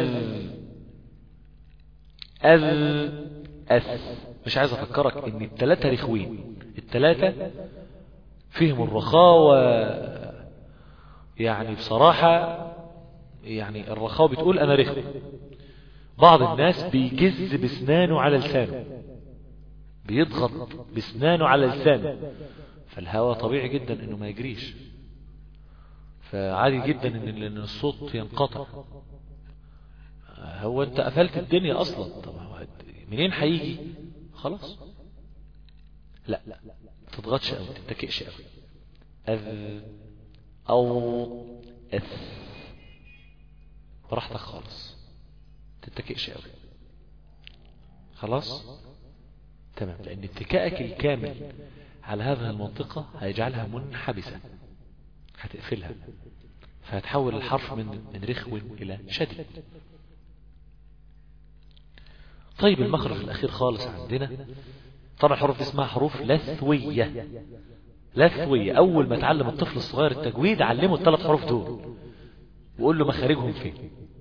أذ أث مش عايز أفكرك إن التلاتة رخوين التلاتة فيهم الرخاوة يعني بصراحة يعني الرخاوة بتقول أنا رخو بعض الناس بيجز بسنانه على لسانه بيضغط بسنانه على لسانه فالهواء طبيعي جدا انه ما يجريش فعادي جدا ان الصوت ينقطع هو انت قفلت الدنيا اصلا طب منين هيجي خلاص لا لا تضغطش قوي تتكئش قوي أذ او اث براحتك خالص تتكئش قوي خلاص تمام لان اتكائك الكامل على هذه المنطقة هيجعلها منحبسة هتقفلها فهتحول الحرف من من رخو إلى شديد طيب المخرج الأخير خالص عندنا طبعا الحروف دي اسمها حروف لثوية لثوية أول ما تعلم الطفل الصغير التجويد علمه الثلاث حروف دول وقول له مخارجهم فين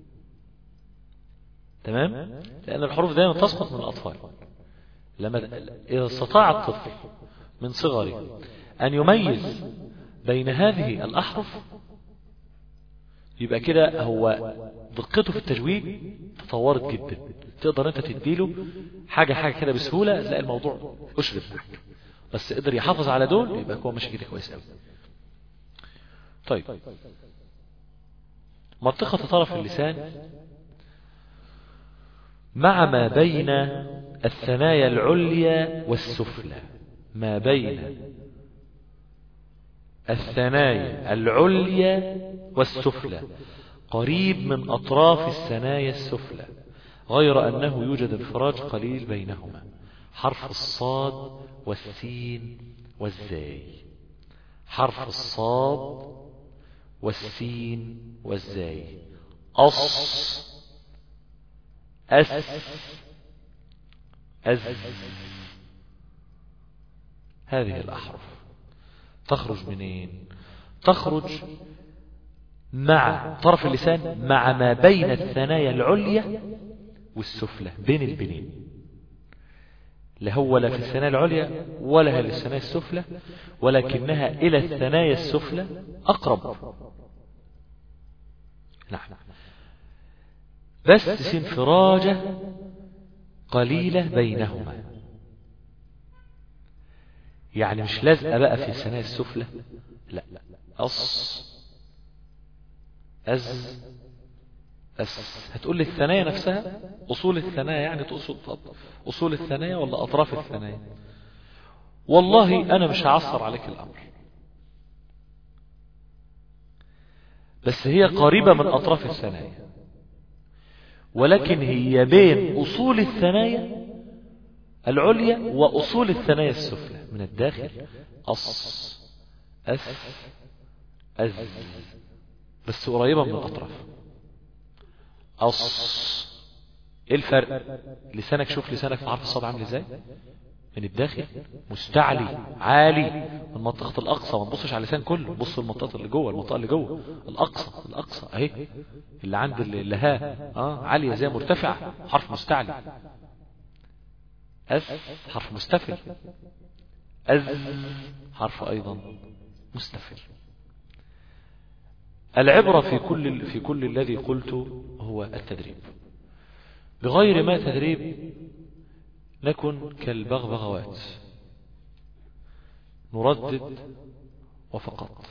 تمام لأن الحروف دايما تسقط من الأطفال لما إذا استطاع الطفل من صغره أن يميز بين هذه الأحرف يبقى كده هو دقته في التجويد تطورت جدا تقدر انت تديله حاجة حاجة كده بسهولة تلاقي الموضوع أشرف معك بس قدر يحافظ على دول يبقى هو ماشي كده كويس قوي طيب منطقة طرف اللسان مع ما بين الثنايا العليا والسفلى ما بين الثنايا العليا والسفلى قريب من أطراف الثنايا السفلى غير أنه يوجد انفراج قليل بينهما حرف الصاد والسين والزاي حرف الصاد والسين والزاي أص أس أز هذه الأحرف تخرج منين تخرج مع طرف اللسان مع ما بين الثنايا العليا والسفلى بين البنين لا هو لا في الثنايا العليا ولا في الثنايا السفلى ولكنها إلى الثنايا السفلى أقرب نعم بس انفراجة قليلة بينهما يعني مش لازقة بقى في الثنايا السفلى لا أص أز أس هتقول لي الثنايا نفسها أصول الثنايا يعني تقصد أصول الثنايا ولا أطراف الثنايا والله أنا مش هعصر عليك الأمر بس هي قريبة من أطراف الثنايا ولكن هي بين أصول الثنايا العليا وأصول الثنايا السفلى من الداخل أص أس أز بس قريبة من الأطراف أص إيه الفرق لسانك شوف لسانك في عرف الصوت عامل إزاي من الداخل مستعلي عالي من منطقة الأقصى ما تبصش على اللسان كله بص المنطقة اللي جوه المنطقة اللي جوه الأقصى الأقصى أهي اللي عند اللهاء آه عالية زي مرتفعة حرف مستعلي أس حرف مستفل أز حرف أيضا مستفل العبرة في كل في كل الذي قلته هو التدريب بغير ما تدريب نكن كالبغبغوات نردد وفقط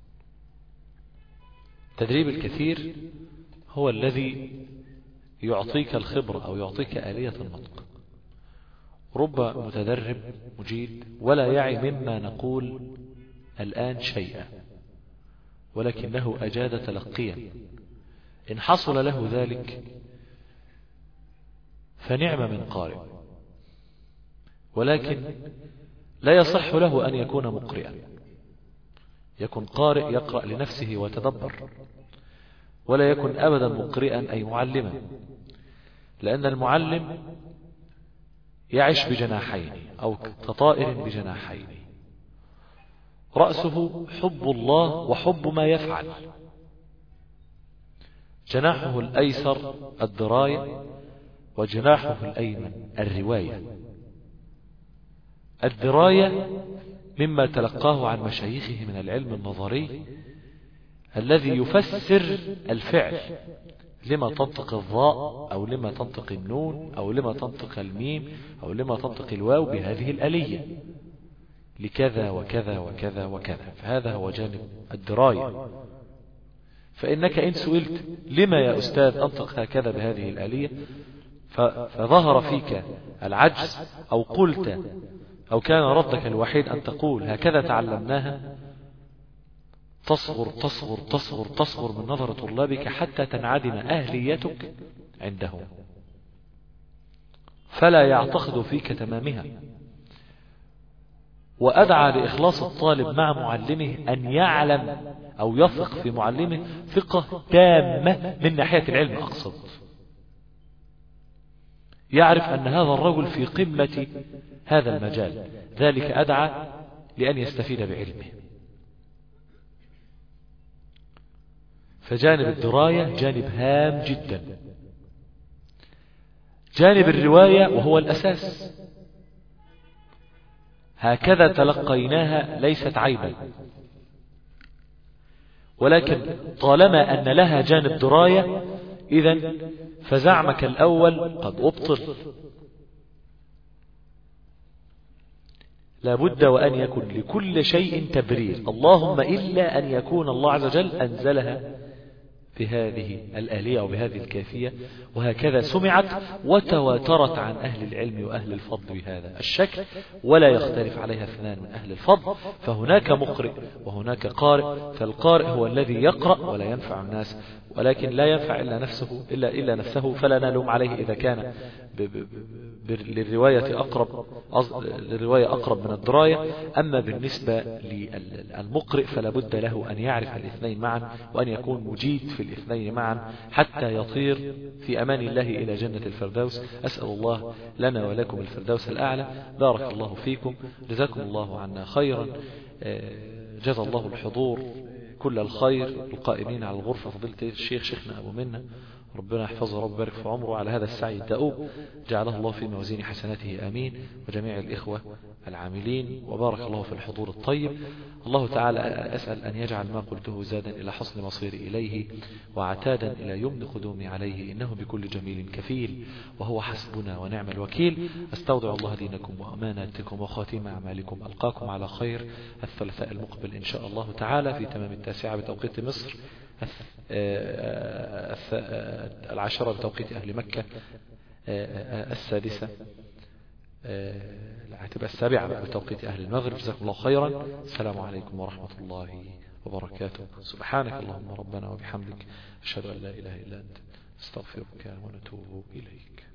تدريب الكثير هو الذي يعطيك الخبرة أو يعطيك آلية النطق رب متدرب مجيد ولا يعي مما نقول الآن شيئا ولكنه أجاد تلقيا إن حصل له ذلك فنعم من قارئ ولكن لا يصح له أن يكون مقرئا يكن قارئ يقرأ لنفسه وتدبر ولا يكن أبدا مقرئا أي معلما لأن المعلم يعيش بجناحين أو كطائر بجناحين رأسه حب الله وحب ما يفعل جناحه الأيسر الدراية وجناحه الأيمن الرواية الدراية مما تلقاه عن مشايخه من العلم النظري الذي يفسر الفعل لما تنطق الضاء أو لما تنطق النون أو لما تنطق الميم أو لما تنطق الواو بهذه الألية لكذا وكذا وكذا وكذا فهذا هو جانب الدراية فإنك إن سئلت لما يا أستاذ أنطق هكذا بهذه الآلية فظهر فيك العجز أو قلت أو كان ردك الوحيد أن تقول هكذا تعلمناها تصغر تصغر تصغر تصغر من نظر طلابك حتى تنعدم أهليتك عندهم فلا يعتقد فيك تمامها وأدعى لإخلاص الطالب مع معلمه أن يعلم أو يثق في معلمه ثقة تامة من ناحية العلم أقصد يعرف أن هذا الرجل في قمة هذا المجال ذلك أدعى لأن يستفيد بعلمه فجانب الدراية جانب هام جدا جانب الرواية وهو الأساس هكذا تلقيناها ليست عيبا ولكن طالما أن لها جانب دراية إذا فزعمك الأول قد أبطل لابد وأن يكون لكل شيء تبرير اللهم إلا أن يكون الله عز وجل أنزلها بهذه الآلية أو بهذه الكافية وهكذا سمعت وتواترت عن أهل العلم وأهل الفضل بهذا الشكل ولا يختلف عليها اثنان من أهل الفضل فهناك مقرئ وهناك قارئ فالقارئ هو الذي يقرأ ولا ينفع الناس ولكن لا ينفع إلا نفسه إلا, إلا نفسه فلا نلوم عليه إذا كان للرواية أقرب للرواية أقرب من الدراية أما بالنسبة للمقرئ فلا بد له أن يعرف الاثنين معا وأن يكون مجيد في الاثنين معا حتى يطير في أمان الله إلى جنة الفردوس أسأل الله لنا ولكم الفردوس الأعلى بارك الله فيكم جزاكم الله عنا خيرا جزا الله الحضور كل الخير القائمين على الغرفة فضيلة الشيخ شيخنا أبو منا ربنا يحفظه رب بارك في عمره على هذا السعي الدؤوب جعله الله في موازين حسناته آمين وجميع الإخوة العاملين وبارك الله في الحضور الطيب الله تعالى أسأل أن يجعل ما قلته زادا إلى حسن مصيري إليه وعتادا إلى يمن قدومي عليه إنه بكل جميل كفيل وهو حسبنا ونعم الوكيل أستودع الله دينكم وأماناتكم وخاتم أعمالكم ألقاكم على خير الثلاثاء المقبل إن شاء الله تعالى في تمام التاسعة بتوقيت مصر العشرة بتوقيت أهل مكة السادسة هتبقى السابعة بتوقيت أهل المغرب جزاكم الله خيرا السلام عليكم ورحمة الله وبركاته سبحانك اللهم ربنا وبحمدك أشهد أن لا إله إلا أنت استغفرك ونتوب إليك